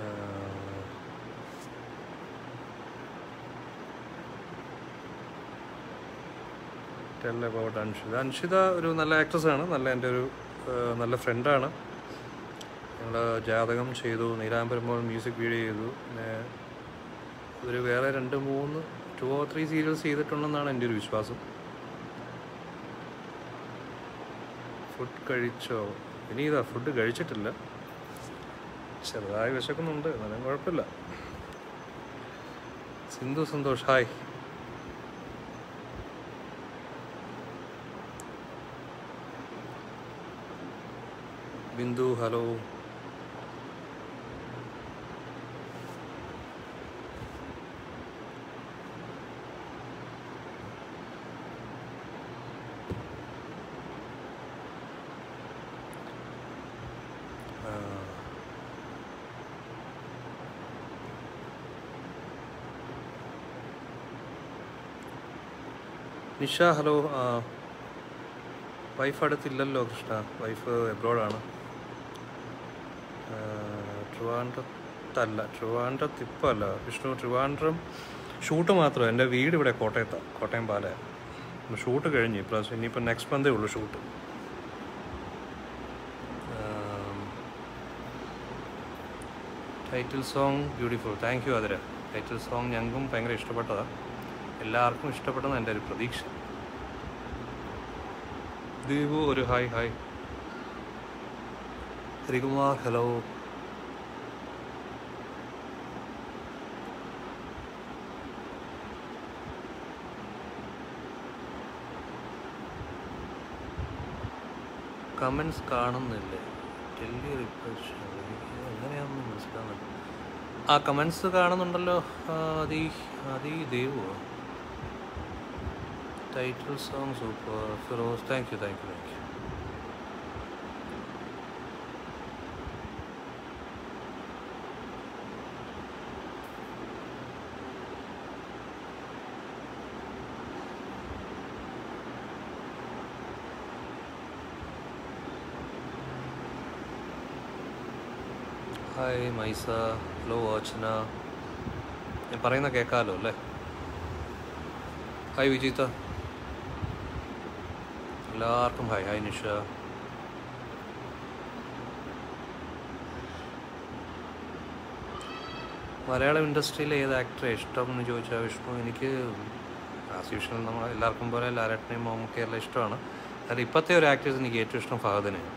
ടെൽ അബൌട്ട് അൻഷിത അൻഷിത ഒരു നല്ല ആക്ട്രസ് ആണ് നല്ല എൻ്റെ ഒരു ആ, നല്ല ഫ്രണ്ടാണ് ഞങ്ങൾ ജാതകം ചെയ്തു നീലാംബരമ്പോൾ മ്യൂസിക് വീഡിയോ ചെയ്തു പിന്നെ ഒരു വേറെ രണ്ട് മൂന്ന് ടു ഓർ ത്രീ സീരിയൽസ് ചെയ്തിട്ടുണ്ടെന്നാണ് എൻ്റെ ഒരു വിശ്വാസം ഫുഡ് കഴിച്ചോ ഇനി ഇതാ ഫുഡ് കഴിച്ചിട്ടില്ല ചെറുതായി വിശക്കുന്നുണ്ട് എന്നാലും കുഴപ്പമില്ല സിന്ധു സന്തോഷ് ഹായ് ബിന്ദു ഹലോ ആ. നിഷ ഹലോ ആ വൈഫ് അടുത്തില്ലല്ലോ കൃഷ്ണ വൈഫ് എബ്രോഡാണ് ട്രിവാൻഡ്രത്തല്ല ട്രിവാൻഡ്രത്ത് ഇപ്പോൾ അല്ല വിഷ്ണു ട്രിവാൻഡ്രം ഷൂട്ട് മാത്രം എൻ്റെ വീട് ഇവിടെ കോട്ടയത്താണ് കോട്ടയം പാലയാണ് ഷൂട്ട് കഴിഞ്ഞ് ഇപ്രാവശ്യം ഇനിയിപ്പോൾ നെക്സ്റ്റ് മന്തേ ഉള്ളൂ shoot title song beautiful thank you Athira title song ഞങ്ങൾക്കും ഭയങ്കര ഇഷ്ടപ്പെട്ടതാണ് എല്ലാവർക്കും ഇഷ്ടപ്പെട്ടെന്ന് എൻ്റെ ഒരു പ്രതീക്ഷ ദീപു ഒരു hi hi Harikumar hello comments കാണുന്നില്ലേ ഡൽഹി റിപ്രഷൻ എങ്ങനെയാണെന്ന് മനസ്സിലാവുന്നില്ല ആ കമൻസ് കാണുന്നുണ്ടല്ലോ ആ, അതി അതി ദേവോ title song super Firoz thank you thank you thank you hi Maisa hello Vachana ഞാൻ പറയുന്ന കേൾക്കാമല്ലോ അല്ലേ ഹായ് വിജീത്ത എല്ലാവർക്കും ഹായ് ഹായ് നിഷ മലയാളം ഇൻഡസ്ട്രിയിലെ ഏത് ആക്ടറെ ഇഷ്ടം എന്ന് ചോദിച്ചാൽ വിഷ്ണു എനിക്ക് ആസ് യൂഷ്വൽ നമ്മൾ എല്ലാവർക്കും പോലെ ലാലേട്ടനെയും മമ്മൂക്കയെല്ലാം ഇഷ്ടമാണ് അതിൽ ഇപ്പോഴത്തെ ഒരു ആക്ടേഴ്സ് എനിക്ക് ഏറ്റവും ഇഷ്ടം ഫഹദിനെയാണ്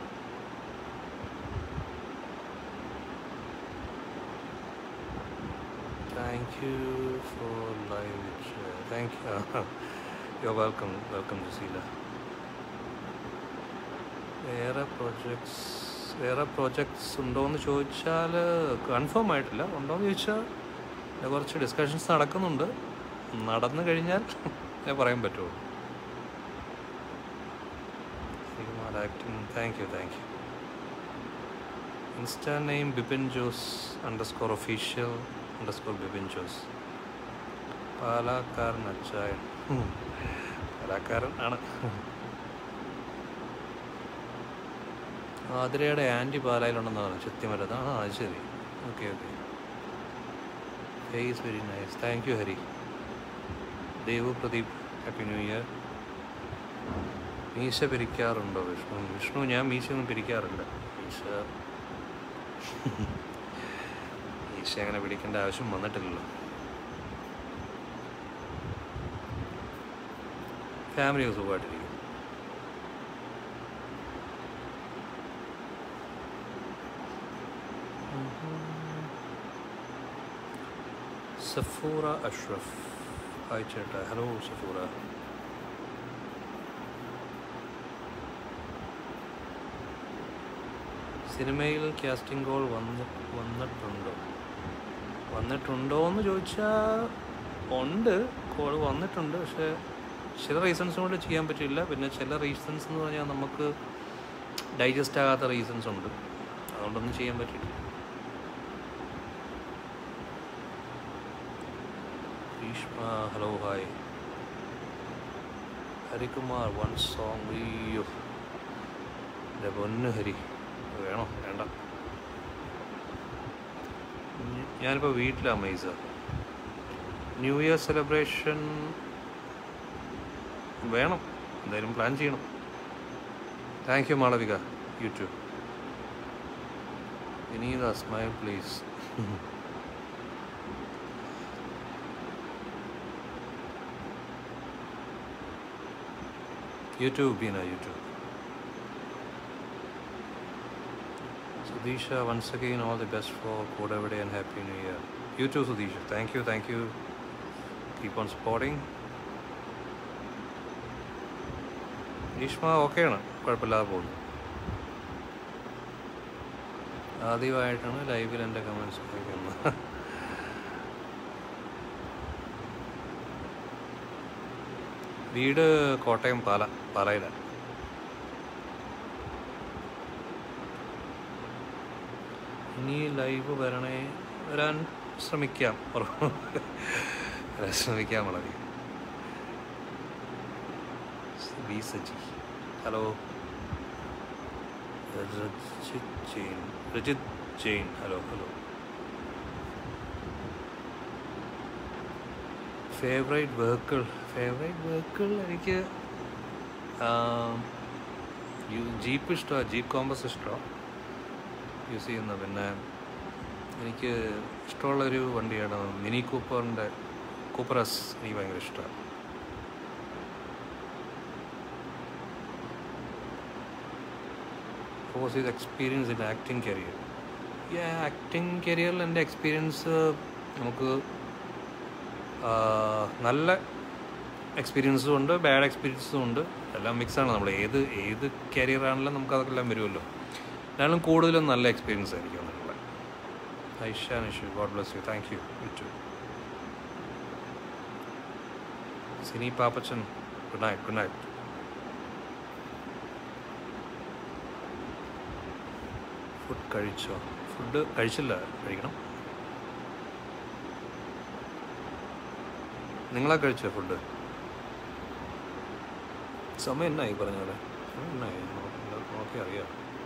Thank you for live share. Thank you. You're welcome. Welcome, Jasila. വേറെ പ്രോജക്ട്സ് വേറെ പ്രോജക്ട്സ് ഉണ്ടോ എന്ന് ചോദിച്ചാൽ കൺഫേം ആയിട്ടില്ല ഉണ്ടോ എന്ന് ചോദിച്ചാൽ ഇതിന് കുറച്ച് ഡിസ്കഷൻസ് നടക്കുന്നുണ്ട് നടന്നു കഴിഞ്ഞാൽ ഞാൻ പറയാൻ പറ്റുള്ളൂ Sreekumar acting thank you thank you insta name Bipin Jose underscore official underscore Bipin Jose പാലാക്കാരൻ അച്ചായൻ ഉം. പാലാക്കാരൻ ആണ് ആതിരയുടെ ആൻറ്റി പാലായിലുണ്ടെന്ന് പറഞ്ഞു ചെത്തിമരത്ത് ആ അത് ശരി okay okay face very nice thank you Hari Devu Pradeep happy new year മീശ പിരിക്കാറുണ്ടോ വിഷ്ണു വിഷ്ണു ഞാൻ മീശയൊന്നും പിരിക്കാറില്ല മീശ മീശ അങ്ങനെ പിടിക്കേണ്ട ആവശ്യം വന്നിട്ടില്ലല്ലോ ഫാമിലി സുഖമായിട്ടിരിക്കും സഫൂറ അഷ്റഫ് ഹായ് ചേട്ടാ ഹലോ സഫൂറ സിനിമയിൽ കാസ്റ്റിംഗ് കോൾ വന്ന് വന്നിട്ടുണ്ടോ വന്നിട്ടുണ്ടോ എന്ന് ചോദിച്ചാൽ ഉണ്ട് കോൾ വന്നിട്ടുണ്ട് പക്ഷേ ചില റീസൺസ് കൊണ്ട് ചെയ്യാൻ പറ്റില്ല പിന്നെ ചില റീസൺസ് എന്ന് പറഞ്ഞാൽ നമുക്ക് ഡൈജസ്റ്റ് ആകാത്ത റീസൺസ് ഉണ്ട് അതുകൊണ്ടൊന്നും ചെയ്യാൻ പറ്റില്ല Bhishma hello hi Harikumar one song അയ്യോ എൻ്റെ പൊന്നു ഹരി വേണോ വേണ്ട ഞ- ഞാനിപ്പോൾ വീട്ടിലാണ് മൈസ ന്യൂ ഇയർ സെലിബ്രേഷൻ വേണം എന്തായാലും പ്ലാൻ ചെയ്യണം thank you Malavika YouTube Vineetha smile please YouTube Beena YouTube Sudisha, once again, all the best for Kodavade and Happy New Year. You too, Sudisha. Thank you, thank you. Keep on supporting. Bhishma ഓക്കെയാണ് കുഴപ്പമില്ലാതെ പോകുന്നു ആദ്യമായിട്ടാണ് ലൈവിൽ എൻ്റെ comments വായിക്കുന്നത് വീട് കോട്ടയം പാല പാലയിലാണ് ഇനി ലൈവ് വരണേ വരാൻ ശ്രമിക്കാം ഉറപ്പ്. വരാൻ ശ്രമിക്കാം വളരെ B Saji hello Rajith Jain Rajith Jain hello hello favourite vehicle favourite vehicle എനിക്ക് ജീപ്പ് ഇഷ്ടമാണ് ജീപ്പ് കോമ്പസ് ഇഷ്ടമാണ് യൂസ് ചെയ്യുന്നത് പിന്നെ എനിക്ക് ഇഷ്ടമുള്ളൊരു വണ്ടിയാണ് മിനി കൂപ്പറിൻ്റെ കൂപ്പറസ് എനിക്ക് ഭയങ്കര ഇഷ്ടമാണ് was is experience in acting career ഈ ആക്ടിങ് കരിയറിൽ എൻ്റെ എക്സ്പീരിയൻസ് നമുക്ക് ആ, നല്ല എക്സ്പീരിയൻസും ഉണ്ട് ബാഡ് എക്സ്പീരിയൻസും ഉണ്ട് എല്ലാം മിക്സാണ് നമ്മൾ ഏത് ഏത് കരിയർ ആണെങ്കിലും നമുക്ക് അതൊക്കെല്ലാം വരുമല്ലോ എന്നാലും കൂടുതലും നല്ല എക്സ്പീരിയൻസ് ആയിരിക്കും വന്നിട്ടുള്ളത് Aisha Nishu god bless you thank you you too Sini Pappachan good night good night food കഴിച്ചോ ഫുഡ് കഴിച്ചില്ല കഴിക്കണം നിങ്ങളാ കഴിച്ചോ ഫുഡ് സമയം എന്നായി പറഞ്ഞ പോലെ സമയം എന്നായി നോ- നോക്കി അറിയാം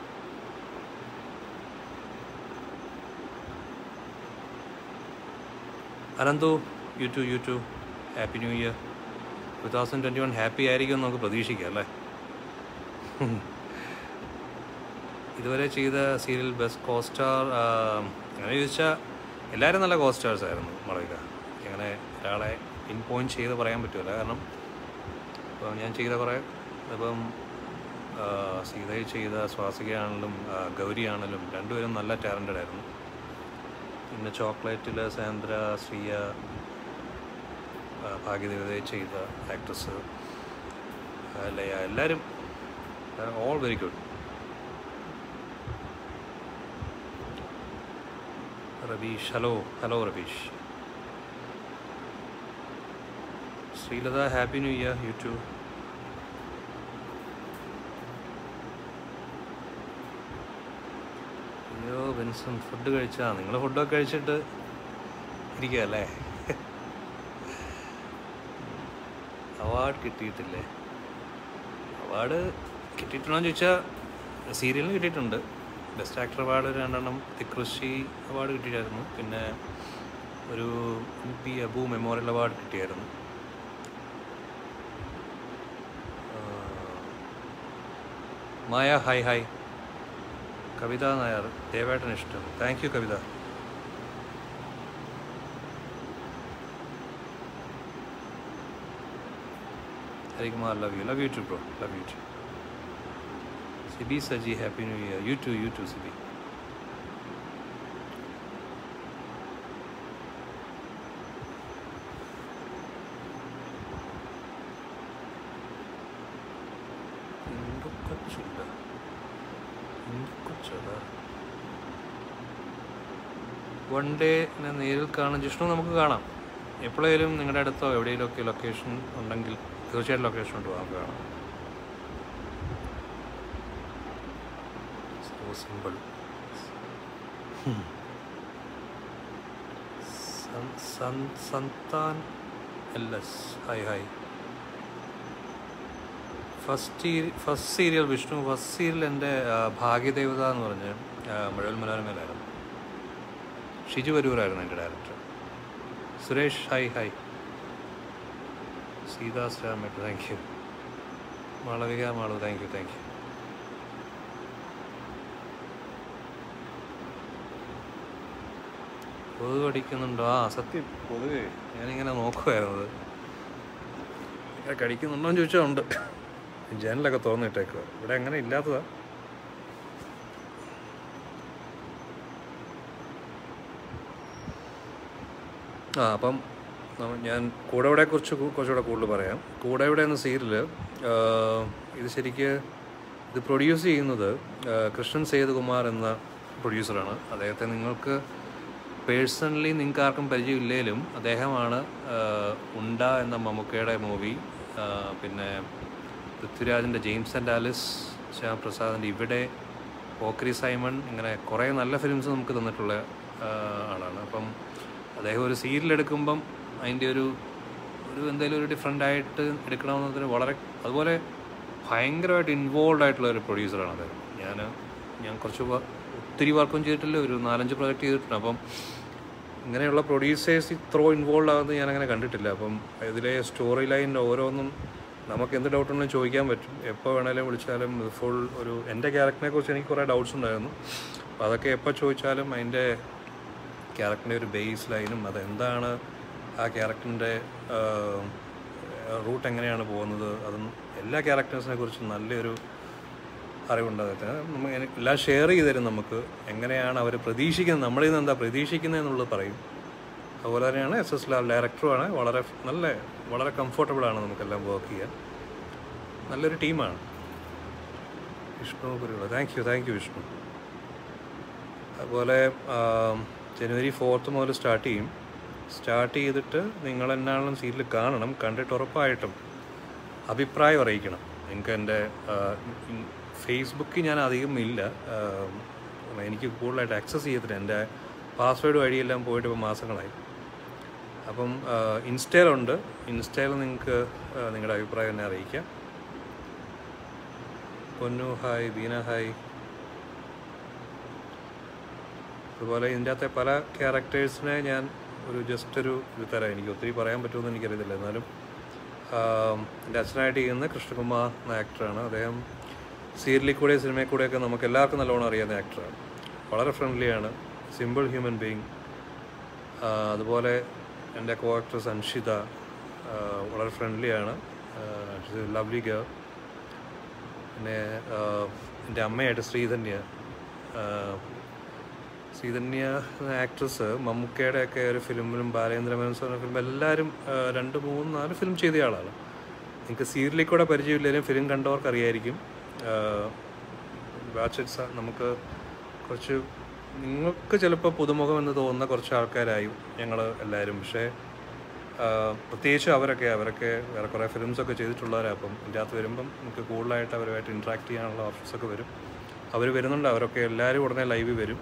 Ananthu you too you too happy new year two thousand twenty one happy ആയിരിക്കും എന്ന് നമുക്ക് പ്രതീക്ഷിക്കാം അല്ലേ ഇതുവരെ ചെയ്ത സീരിയൽ ബെസ്റ്റ് കോസ്റ്റാർ അങ്ങനെ ചോദിച്ചാൽ എല്ലാവരും നല്ല കോസ്റ്റാർസ് ആയിരുന്നു മളവിക അങ്ങനെ ഒരാളെ പിൻ പോയിന്റ് ചെയ്ത് പറയാൻ പറ്റില്ല കാരണം ഇപ്പോൾ ഞാൻ ചെയ്ത കുറേ ഇപ്പം ആ, സീതയിൽ ചെയ്ത സ്വാസികയാണെങ്കിലും ആ, ഗൗരിയാണെങ്കിലും രണ്ടുപേരും നല്ല ടാലൻറ്റഡ് ആയിരുന്നു പിന്നെ ചോക്ലേറ്റിൽ സാന്ദ്ര ശ്രീയ ആ, ഭാഗ്യദേവതയെ ചെയ്ത ആക്ട്രസ് ലയ എല്ലാവരും all very good Rabeesh hello hello Rabeesh Sreelatha happy new year you too അയ്യോ ബെൻസൺ ഫുഡ് കഴിച്ചാ നിങ്ങൾ ഫുഡൊക്കെ കഴിച്ചിട്ട് ഇരിക്കുക അല്ലേ അവാർഡ് കിട്ടിയിട്ടില്ലേ അവാർഡ് കിട്ടിയിട്ടുണ്ടോയെന്ന് ചോദിച്ചാൽ സീരിയലിന് കിട്ടിയിട്ടുണ്ട് ബെസ്റ്റ് ആക്ടർ അവാർഡ് രണ്ടെണ്ണം തികൃഷി അവാർഡ് കിട്ടിയായിരുന്നു പിന്നെ ഒരു M P Abu memorial award കിട്ടിയായിരുന്നു ആ, മായ ഹായ് ഹായ് കവിത നായർ ദേവേട്ടൻ ഇഷ്ടം thank you Kavitha Harikumar love you love you too bro love you too Sibi Saji happy new year you too you too Sibi കൊച്ചില്ല കൊച്ചതാ വൺ ഡേ നേരിൽ കാണാൻ ജിഷ്ണു നമുക്ക് കാണാം എപ്പോഴേലും നിങ്ങളുടെ അടുത്തോ എവിടെയെങ്കിലുമൊക്കെ ലൊക്കേഷൻ ഉണ്ടെങ്കിൽ തീർച്ചയായിട്ടും ലൊക്കേഷൻ ഉണ്ട് നമുക്ക് കാണാം so simple Santhan L S hi hi first first serial Vishnu first serial എൻ്റെ ആ, ഭാഗ്യദേവത എന്ന് പറഞ്ഞ് ആ, മഴവിൽ മനോരമയിലായിരുന്നു ഷിജു വരൂരായിരുന്നു എൻ്റെ ഡയറക്ടർ സുരേഷ് ഹായ് ഹായ് സീതാസ് രാമേട്ട് thank you Malavika Malu thank you thank you കൊതുക് കടിക്കുന്നുണ്ടോ ആ സത്യം കൊതുക് ഞാനിങ്ങനെ നോക്കുമായിരുന്നത് ഇങ്ങനെ കടിക്കുന്നുണ്ടോ എന്ന് ചോദിച്ചാൽ ഉണ്ട് ജനലൊക്കെ തുറന്നിട്ടേക്കുക ഇവിടെ അങ്ങനെ ഇല്ലാത്തതാ ആ അപ്പം നമ്മ- ഞാൻ കൂടെവിടെ കുറിച്ച് കു- കുറച്ചുകൂടെ കൂടുതൽ പറയാം കൂടെവിടെ എന്ന സീരിയൽ ഇത് ശരിക്ക് ഇത് പ്രൊഡ്യൂസ് ചെയ്യുന്നത് ആ, കൃഷ്ണൻ സേതുകുമാർ എന്ന പ്രൊഡ്യൂസറാണ് അദ്ദേഹത്തെ നിങ്ങൾക്ക് പേഴ്സണലി നിങ്ങൾക്ക് ആർക്കും പരിചയമില്ലെങ്കിലും അദ്ദേഹമാണ് ആ, ഉണ്ട എന്ന മമ്മൂക്കയുടെ മൂവി പിന്നെ പൃഥ്വിരാജിൻ്റെ ജെയിംസ് ആൻഡ് ആലിസ് ശ്യാമപ്രസാദിൻ്റെ ഇവിടെ പോക്രി സൈമൺ ഇങ്ങനെ കുറേ നല്ല ഫിലിംസ് നമുക്ക് തന്നിട്ടുള്ള ആ, ആളാണ് അപ്പം അദ്ദേഹം ഒരു സീരിയൽ എടുക്കുമ്പം അതിൻ്റെ ഒരു ഒരു എന്തെങ്കിലും ഒരു ഡിഫറെൻ്റ് ആയിട്ട് എടുക്കണമെന്നതിന് വളരെ അതുപോലെ ഭയങ്കരമായിട്ട് ഇൻവോൾവ് ആയിട്ടുള്ള ഒരു പ്രൊഡ്യൂസറാണ് അദ്ദേഹം ഞാൻ ഞാൻ കുറച്ച് വ- ഒത്തിരി വർക്കും ചെയ്തിട്ടില്ല ഒരു നാലഞ്ച് പ്രൊജക്റ്റ് ചെയ്തിട്ടുണ്ട് അപ്പം ഇങ്ങനെയുള്ള പ്രൊഡ്യൂസേഴ്സ് ഇത്രോ ഇൻവോൾവ് ആകുന്നത് ഞാൻ അങ്ങനെ കണ്ടിട്ടില്ല അപ്പം ഇതിലെ സ്റ്റോറി ലൈൻ ഓരോന്നും നമുക്ക് എന്ത് ഡൗട്ട് ഉണ്ടെങ്കിലും ചോദിക്കാൻ പറ്റും എപ്പോൾ വേണേലും വിളിച്ചാലും ഫുൾ ഒരു എൻ്റെ ക്യാരക്ടറിനെ കുറിച്ച് എനിക്ക് കുറേ ഡൗട്ട്സ് ഉണ്ടായിരുന്നു അപ്പോൾ അതൊക്കെ എപ്പോൾ ചോദിച്ചാലും അതിൻ്റെ ക്യാരക്ടറിൻ്റെ ഒരു ബേസ് ലൈനും അതെന്താണ് ആ ക്യാരക്ടറിൻ്റെ റൂട്ട് എങ്ങനെയാണ് പോകുന്നത് അതും എല്ലാ ക്യാരക്ടേഴ്സിനെ കുറിച്ചും നല്ലൊരു അറിവുണ്ട് അദ്ദേഹത്തിന് നമ്മൾ എനി- എല്ലാം ഷെയർ ചെയ്ത് തരും നമുക്ക് എങ്ങനെയാണ് അവർ പ്രതീക്ഷിക്കുന്നത് നമ്മളിൽ നിന്ന് എന്താ പ്രതീക്ഷിക്കുന്നത് എന്നുള്ളത് പറയും അതുപോലെ തന്നെയാണ് എസ് എസ് ലാൽ ഡയറക്ടറുമാണ് വളരെ നല്ല വളരെ കംഫർട്ടബിളാണ് നമുക്കെല്ലാം വർക്ക് ചെയ്യാൻ നല്ലൊരു ടീമാണ് Vishnu Kuruvila thank you thank you Vishnu അതുപോലെ ആം, ജനുവരി ഫോർത്ത് മുതൽ സ്റ്റാർട്ട് ചെയ്യും സ്റ്റാർട്ട് ചെയ്തിട്ട് നിങ്ങൾ എന്നാണെങ്കിലും സീരിയൽ കാണണം കണ്ടിട്ട് ഉറപ്പായിട്ടും അഭിപ്രായം അറിയിക്കണം നിങ്ങൾക്ക് എൻ്റെ ഫേസ്ബുക്കിൽ ഞാൻ അധികം ഇല്ല ആ, എനിക്ക് കൂടുതലായിട്ട് ആക്സസ് ചെയ്തിട്ട് എൻ്റെ പാസ്വേഡ് വഴിയെല്ലാം പോയിട്ട് ഇപ്പോൾ മാസങ്ങളായി അപ്പം ആ, ഇൻസ്റ്റയിലുണ്ട് ഇൻസ്റ്റയിൽ നിങ്ങൾക്ക് ആ, നിങ്ങളുടെ അഭിപ്രായം എന്നെ അറിയിക്കാം പൊന്നു ഹായ് ബീന ഹായ് അതുപോലെ ഇതിൻ്റെ അകത്തെ പല ക്യാരക്ടേഴ്സിനെ ഞാൻ ഒരു ജസ്റ്റ് ഒരു ഇത് തരാം എനിക്ക് ഒത്തിരി പറയാൻ പറ്റുമെന്ന് എനിക്കറിയത്തില്ല എന്നാലും ആം, എൻ്റെ അച്ഛനായിട്ട് ചെയ്യുന്ന കൃഷ്ണകുമാർ എന്ന ആക്ടറാണ് അദ്ദേഹം സീരിയലിൽ കൂടെ സിനിമയിൽ കൂടെയൊക്കെ നമുക്ക് എല്ലാവർക്കും നല്ലോണം അറിയാവുന്ന ആക്ടറാണ് വളരെ ഫ്രണ്ട്ലിയാണ് സിമ്പിൾ ഹ്യൂമൻ ബീങ് അതുപോലെ എൻ്റെ കോ ആക്ട്രസ് അൻഷിത ആ, വളരെ ഫ്രണ്ട്ലിയാണ് ലവ്ലി ഗേൾ പിന്നെ ആ, എൻ്റെ അമ്മയായിട്ട് ശ്രീധന്യ ആ, ശ്രീധന്യ എന്ന ആക്ട്രസ് മമ്മൂക്കയുടെ ഒക്കെ ഒരു ഫിലിമിലും ബാലേന്ദ്ര മേനോൻ ഫിലിം എല്ലാവരും ആ, രണ്ട് മൂന്ന് നാല് ഫിലിം ചെയ്ത ആളാണ് നിങ്ങൾക്ക് സീരിയലിൽ കൂടെ പരിചയമില്ലെങ്കിലും ഫിലിം കണ്ടവർക്ക് അറിയായിരിക്കും വാച്ചറ്റ്സ് നമുക്ക് കുറച്ച് നിങ്ങൾക്ക് ചിലപ്പോൾ പുതുമുഖം എന്ന് തോന്നുന്ന കുറച്ച് ആൾക്കാരായും ഞങ്ങൾ എല്ലാവരും പക്ഷേ ആ, പ്രത്യേകിച്ച് അവരൊക്കെ അവരൊക്കെ വേറെ കുറേ ഫിലിംസൊക്കെ ചെയ്തിട്ടുള്ളവരാണ് അപ്പം ഇതിൻ്റെ അകത്ത് വരുമ്പം നമുക്ക് കൂടുതലായിട്ട് അവരുമായിട്ട് ഇൻട്രാക്ട് ചെയ്യാനുള്ള ഓപ്ഷൻസൊക്കെ വരും അവർ വരുന്നുണ്ട് അവരൊക്കെ എല്ലാവരും ഉടനെ ലൈവിൽ വരും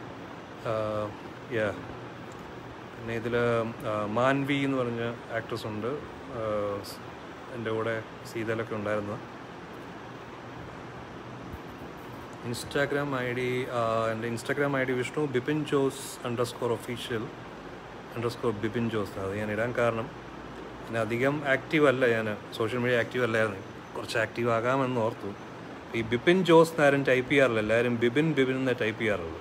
യാ പിന്നെ ഇതിൽ മാൻവി എന്ന് പറഞ്ഞ ആക്ട്രസ് ഉണ്ട് എൻ്റെ കൂടെ സീതയിലൊക്കെ ഉണ്ടായിരുന്നു ഇൻസ്റ്റാഗ്രാം ഐ ഡി എൻ്റെ Instagram I D Vishnu Bipin Jose underscore official underscore Bipin Jose അത് ഞാൻ ഇടാൻ കാരണം പിന്നെ അധികം ആക്റ്റീവ് അല്ല ഞാൻ സോഷ്യൽ മീഡിയ ആക്റ്റീവ് അല്ലായിരുന്നു കുറച്ച് ആക്റ്റീവ് ആകാമെന്ന് ഓർത്തു ഈ ബിപിൻ ജോസ് എന്നാരും ടൈപ്പ് ചെയ്യാറില്ല എല്ലാവരും ബിപിൻ ബിപിൻ എന്നേ ടൈപ്പ് ചെയ്യാറുള്ളൂ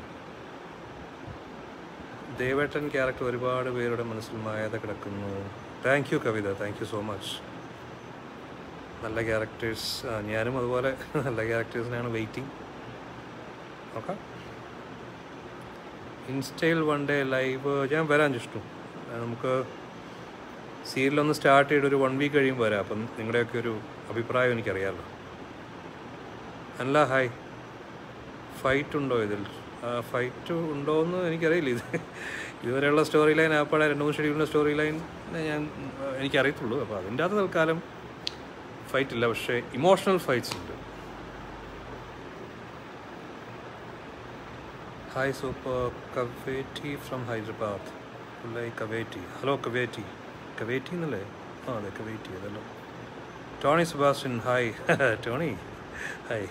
ദേവേട്ടൻ ക്യാരക്ടർ ഒരുപാട് പേരുടെ മനസ്സിൽ മായാതെ കിടക്കുന്നു thank you Kavitha thank you so much നല്ല ക്യാരക്ടേഴ്സ് ഞാനും അതുപോലെ നല്ല ക്യാരക്ടേഴ്സിനാണ് വെയിറ്റിംഗ് നോക്കാം ഇൻസ്റ്റയിൽ വൺ ഡേ ലൈവ് ഞാൻ വരാൻ ഇഷ്ടം നമുക്ക് സീരിയലൊന്ന് സ്റ്റാർട്ട് ചെയ്ത് ഒരു വൺ വീക്ക് കഴിയുമ്പോൾ വരാം അപ്പം നിങ്ങളുടെയൊക്കെ ഒരു അഭിപ്രായം എനിക്കറിയാമല്ലോ അല്ല ഹായ് ഫൈറ്റ് ഉണ്ടോ ഇതിൽ ഫൈറ്റ് ഉണ്ടോ എന്ന് എനിക്കറിയില്ല ഇത് ഇതുവരെയുള്ള സ്റ്റോറി ലൈൻ ആപ്പാടെ രണ്ട് മൂന്ന് ഷെഡ്യൂളിൻ്റെ സ്റ്റോറി ലൈൻ ഞാൻ ആ, എനിക്കറിയത്തുള്ളൂ അപ്പോൾ അതിൻ്റെ അകത്ത് തൽക്കാലം ഫൈറ്റ് ഇല്ല പക്ഷേ ഇമോഷണൽ ഫൈറ്റ്സ് ഉണ്ട് hi super Kaveti from Hyderabad പുള്ളി കവേറ്റി ഹലോ കവേറ്റി കവേറ്റി എന്നല്ലേ ആ അതെ കവേറ്റി അതല്ലോ Tony Subhashan hi Tony hi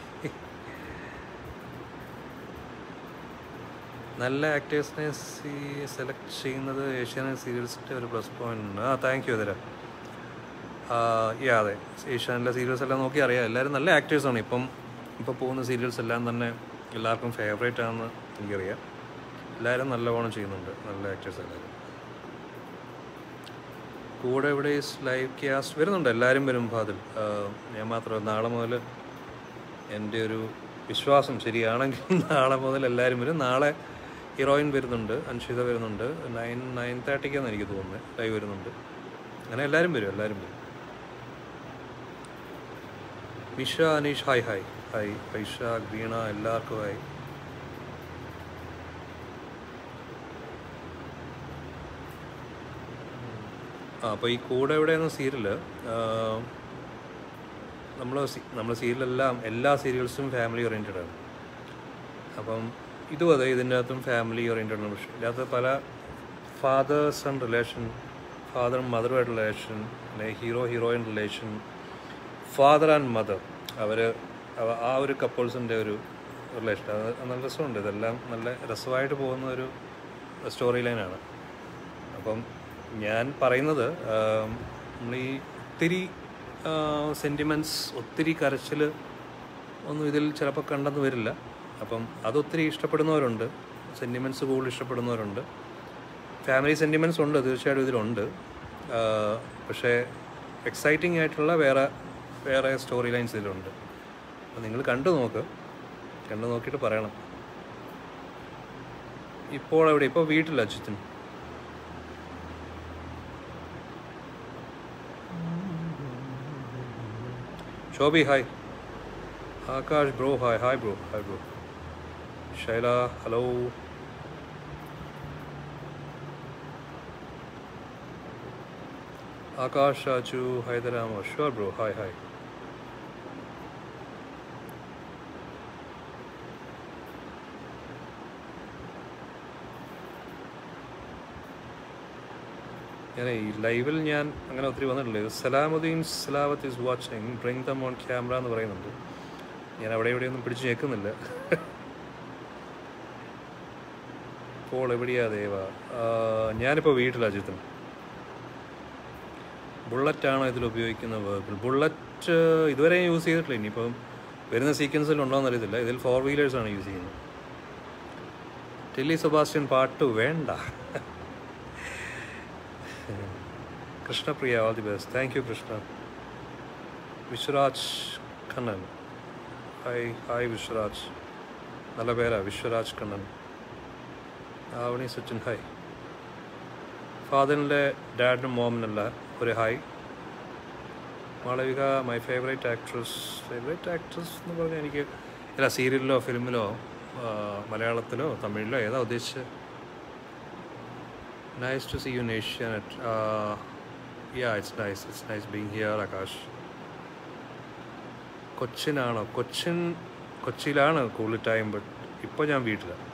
നല്ല ആക്ടേഴ്സിനെ സെലക്ട് ചെയ്യുന്നത് ഏഷ്യാനെറ്റ് സീരിയൽസിൻ്റെ ഒരു പ്ലസ് പോയിന്റ് ആ താങ്ക് യു അതിരാ യാ അതെ ഏഷ്യാനിലെ സീരിയൽസ് എല്ലാം നോക്കി അറിയാം എല്ലാവരും നല്ല ആക്ടേഴ്സാണ് ഇപ്പം ഇപ്പോൾ പോകുന്ന സീരിയൽസ് എല്ലാം തന്നെ എല്ലാവർക്കും ഫേവറേറ്റ് ആണെന്ന് എനിക്കറിയാം എല്ലാവരും നല്ലവണ്ണം ചെയ്യുന്നുണ്ട് നല്ല ആക്ടേഴ്സ് എല്ലാവരും കൂടെ ഇവിടെ ലൈവ് ക്യാസ്റ്റ് വരുന്നുണ്ട് എല്ലാവരും വരും ഫാദിൽ ഞാൻ മാത്രം നാളെ മുതൽ എൻ്റെ ഒരു വിശ്വാസം ശരിയാണെങ്കിൽ നാളെ മുതൽ എല്ലാവരും വരും നാളെ ഹീറോയിൻ വരുന്നുണ്ട് അൻഷിത വരുന്നുണ്ട് നയൻ നയൻ തേർട്ടിക്കാന്ന് എനിക്ക് തോന്നുന്നത് ലൈവ് വരുന്നുണ്ട് അങ്ങനെ എല്ലാവരും വരും എല്ലാവരും വരും Misha Aneesh hi hi hi Aisha Veena എല്ലാവർക്കും ഹായ് ആ അപ്പോൾ ഈ കൂടെ എവിടെ എന്ന സീരിയല് നമ്മൾ നമ്മൾ സീരിയലെല്ലാം എല്ലാ സീരിയൽസും ഫാമിലി ഓറിയൻറ്റഡ് ആണ് അപ്പം ഇതും അതെ ഇതിൻ്റെ അകത്തും ഫാമിലി ഓറിയൻറ്റഡ് ആണ് പക്ഷേ ഇതിനകത്ത് പല ഫാദേഴ്സ് ആൻഡ് റിലേഷൻ ഫാദറും മദറുമായിട്ട് റിലേഷൻ പിന്നെ hero heroine relation father and mother അവർ ആ ഒരു കപ്പിൾസിൻ്റെ ഒരു റിലേഷൻ അത് നല്ല രസമുണ്ട് ഇതെല്ലാം നല്ല രസമായിട്ട് പോകുന്ന ഒരു സ്റ്റോറി ലൈനാണ് അപ്പം ഞാൻ പറയുന്നത് നമ്മൾ ഈ ഒത്തിരി സെൻറ്റിമെൻറ്റ്സ് ഒത്തിരി കരച്ചിൽ ഒന്നും ഇതിൽ ചിലപ്പോൾ കണ്ടെന്ന് വരില്ല അപ്പം അതൊത്തിരി ഇഷ്ടപ്പെടുന്നവരുണ്ട് സെൻറ്റിമെൻറ്റ്സ് കൂടുതൽ ഇഷ്ടപ്പെടുന്നവരുണ്ട് ഫാമിലി സെൻറ്റിമെൻറ്റ്സ് ഉണ്ട് തീർച്ചയായിട്ടും ഇതിലുണ്ട് ആ, പക്ഷേ എക്സൈറ്റിംഗ് ആയിട്ടുള്ള വേറെ വേറെ സ്റ്റോറി ലൈൻസ് ഇതിലുണ്ട് അപ്പോൾ നിങ്ങൾ കണ്ടു നോക്ക് കണ്ടു നോക്കിയിട്ട് പറയണം ഇപ്പോൾ എവിടെ ഇപ്പോൾ വീട്ടിൽ അച്ഛൻ Shobhi hi Akash bro hi hi bro hi bro Shaila hello Akash Raju ഹൈദരാമോ ഷുവർ ബ്രോ ഹായ് ഹായ് ഞാൻ ഈ ലൈവിൽ ഞാൻ അങ്ങനെ ഒത്തിരി വന്നിട്ടില്ല ഇത് Salamuddin Salavath is watching bring them on camera എന്ന് പറയുന്നുണ്ട് ഞാൻ അവിടെ ഇവിടെയൊന്നും പിടിച്ചു ഞെക്കുന്നില്ല ഇപ്പോൾ എവിടെയാ ദേവ ഞാനിപ്പോൾ വീട്ടിലാണ് ജിത്തും ബുള്ളറ്റാണോ ഇതിൽ ഉപയോഗിക്കുന്ന വേർബിൾ ബുള്ളറ്റ് ഇതുവരെ യൂസ് ചെയ്തിട്ടില്ല ഇനിയിപ്പം വരുന്ന സീക്വൻസിൽ ഉണ്ടോ എന്നറിയത്തില്ല ഇതിൽ ഫോർ വീലേഴ്സാണ് യൂസ് ചെയ്യുന്നത് ടെല്ലി സെബാസ്റ്റ്യൻ പാട്ട് വേണ്ട Krishnapriya all the best thank you Krishna Vishwaraj Kannan hi hi Vishwaraj നല്ല പേരാ വിശ്വരാജ് കണ്ണൻ ആവണി സച്ചിൻ ഹായ് ഫാദറിൻ്റെ ഡാഡിനും മോമിനല്ല ഒരു hi Malavika my favourite actress favourite actress എന്ന് പറഞ്ഞാൽ എനിക്ക് ഇല്ല സീരിയലിലോ ഫിലിമിലോ മലയാളത്തിലോ തമിഴിലോ ഏതാ ഉദ്ദേശിച്ചത് നൈസ് ടു സി യു നേഷ്യാനെറ്റ് yeah it's nice it's nice being here Akash കൊച്ചിനാണോ കൊച്ചിൻ കൊച്ചിയിലാണ് കൂടുതൽ ടൈം ബട്ട് ഇപ്പോൾ ഞാൻ വീട്ടിലാണ്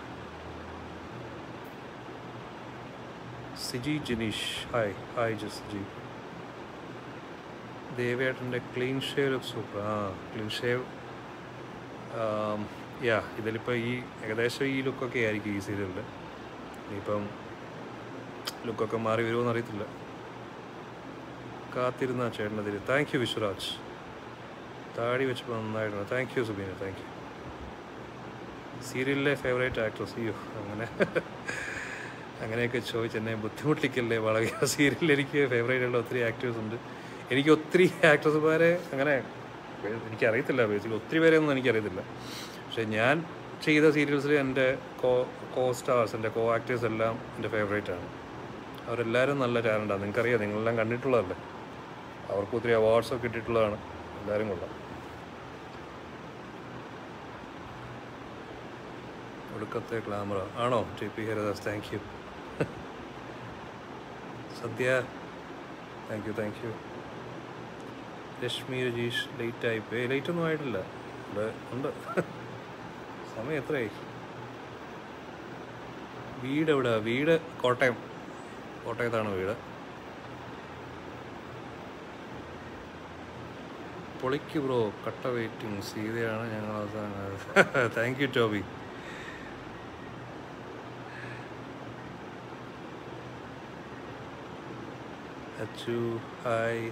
സിജി ജിനീഷ് ഹായ് ഹായ് ജി ദേവേട്ടൻ്റെ ക്ലീൻ ഷേവ് സൂപ്പർ ആ ക്ലീൻ ഷേവ് യാ ഇതിലിപ്പോൾ ഈ ഏകദേശം ഈ ലുക്കൊക്കെ ആയിരിക്കും ഈ സീരിയലിൽ ഇനിയിപ്പം ലുക്കൊക്കെ മാറി വരുമോ എന്നറിയത്തില്ല കാത്തിരുന്ന ചേട്ടനതിൽ താങ്ക് യു വിശ്വരാജ് താടി വെച്ചപ്പോൾ നന്നായിരുന്നു thank you Subeena thank you സീരിയലിലെ ഫേവറേറ്റ് ആക്ട്രസ് അയ്യോ അങ്ങനെ അങ്ങനെയൊക്കെ ചോദിച്ച് എന്നെ ബുദ്ധിമുട്ടിക്കല്ലേ വളരെ സീരിയലിൽ എനിക്ക് ഫേവറേറ്റ് ഉള്ള ഒത്തിരി ആക്ടേഴ്സ് ഉണ്ട് എനിക്ക് ഒത്തിരി ആക്ട്രസ്മാരെ അങ്ങനെ എനിക്കറിയത്തില്ല ബേസിക്കലി ഒത്തിരി പേരെ ഒന്നും എനിക്കറിയത്തില്ല പക്ഷേ ഞാൻ ചെയ്ത സീരിയൽസിൽ എൻ്റെ കോ കോ സ്റ്റാർസ് എൻ്റെ കോ ആക്ടേഴ്സ് എല്ലാം എൻ്റെ ഫേവറേറ്റ് ആണ് അവരെല്ലാവരും നല്ല ടാലൻ്റാണ് നിങ്ങൾക്കറിയാം നിങ്ങളെല്ലാം കണ്ടിട്ടുള്ളതല്ലേ അവർക്ക് ഒത്തിരി അവാർഡ്സൊക്കെ കിട്ടിയിട്ടുള്ളതാണ് എല്ലാവരും കൊള്ളാം ഒടുക്കത്തെ ഗ്ലാമറ ആണോ T P Haridas thank you Sadya thank you thank you Reshmi Rajeesh late ആയിപ്പോയി ലേറ്റ് ഒന്നും ആയിട്ടില്ല ഇവിടെ ഉണ്ട് സമയം എത്രയായി വീട് എവിടെ വീട് കോട്ടയം കോട്ടയത്താണ് വീട് പൊളിക്ക് ബ്രോ കട്ട വെയിറ്റിംഗ് സീതയാണ് ഞങ്ങൾ അവസാനം thank you Toby Achu hi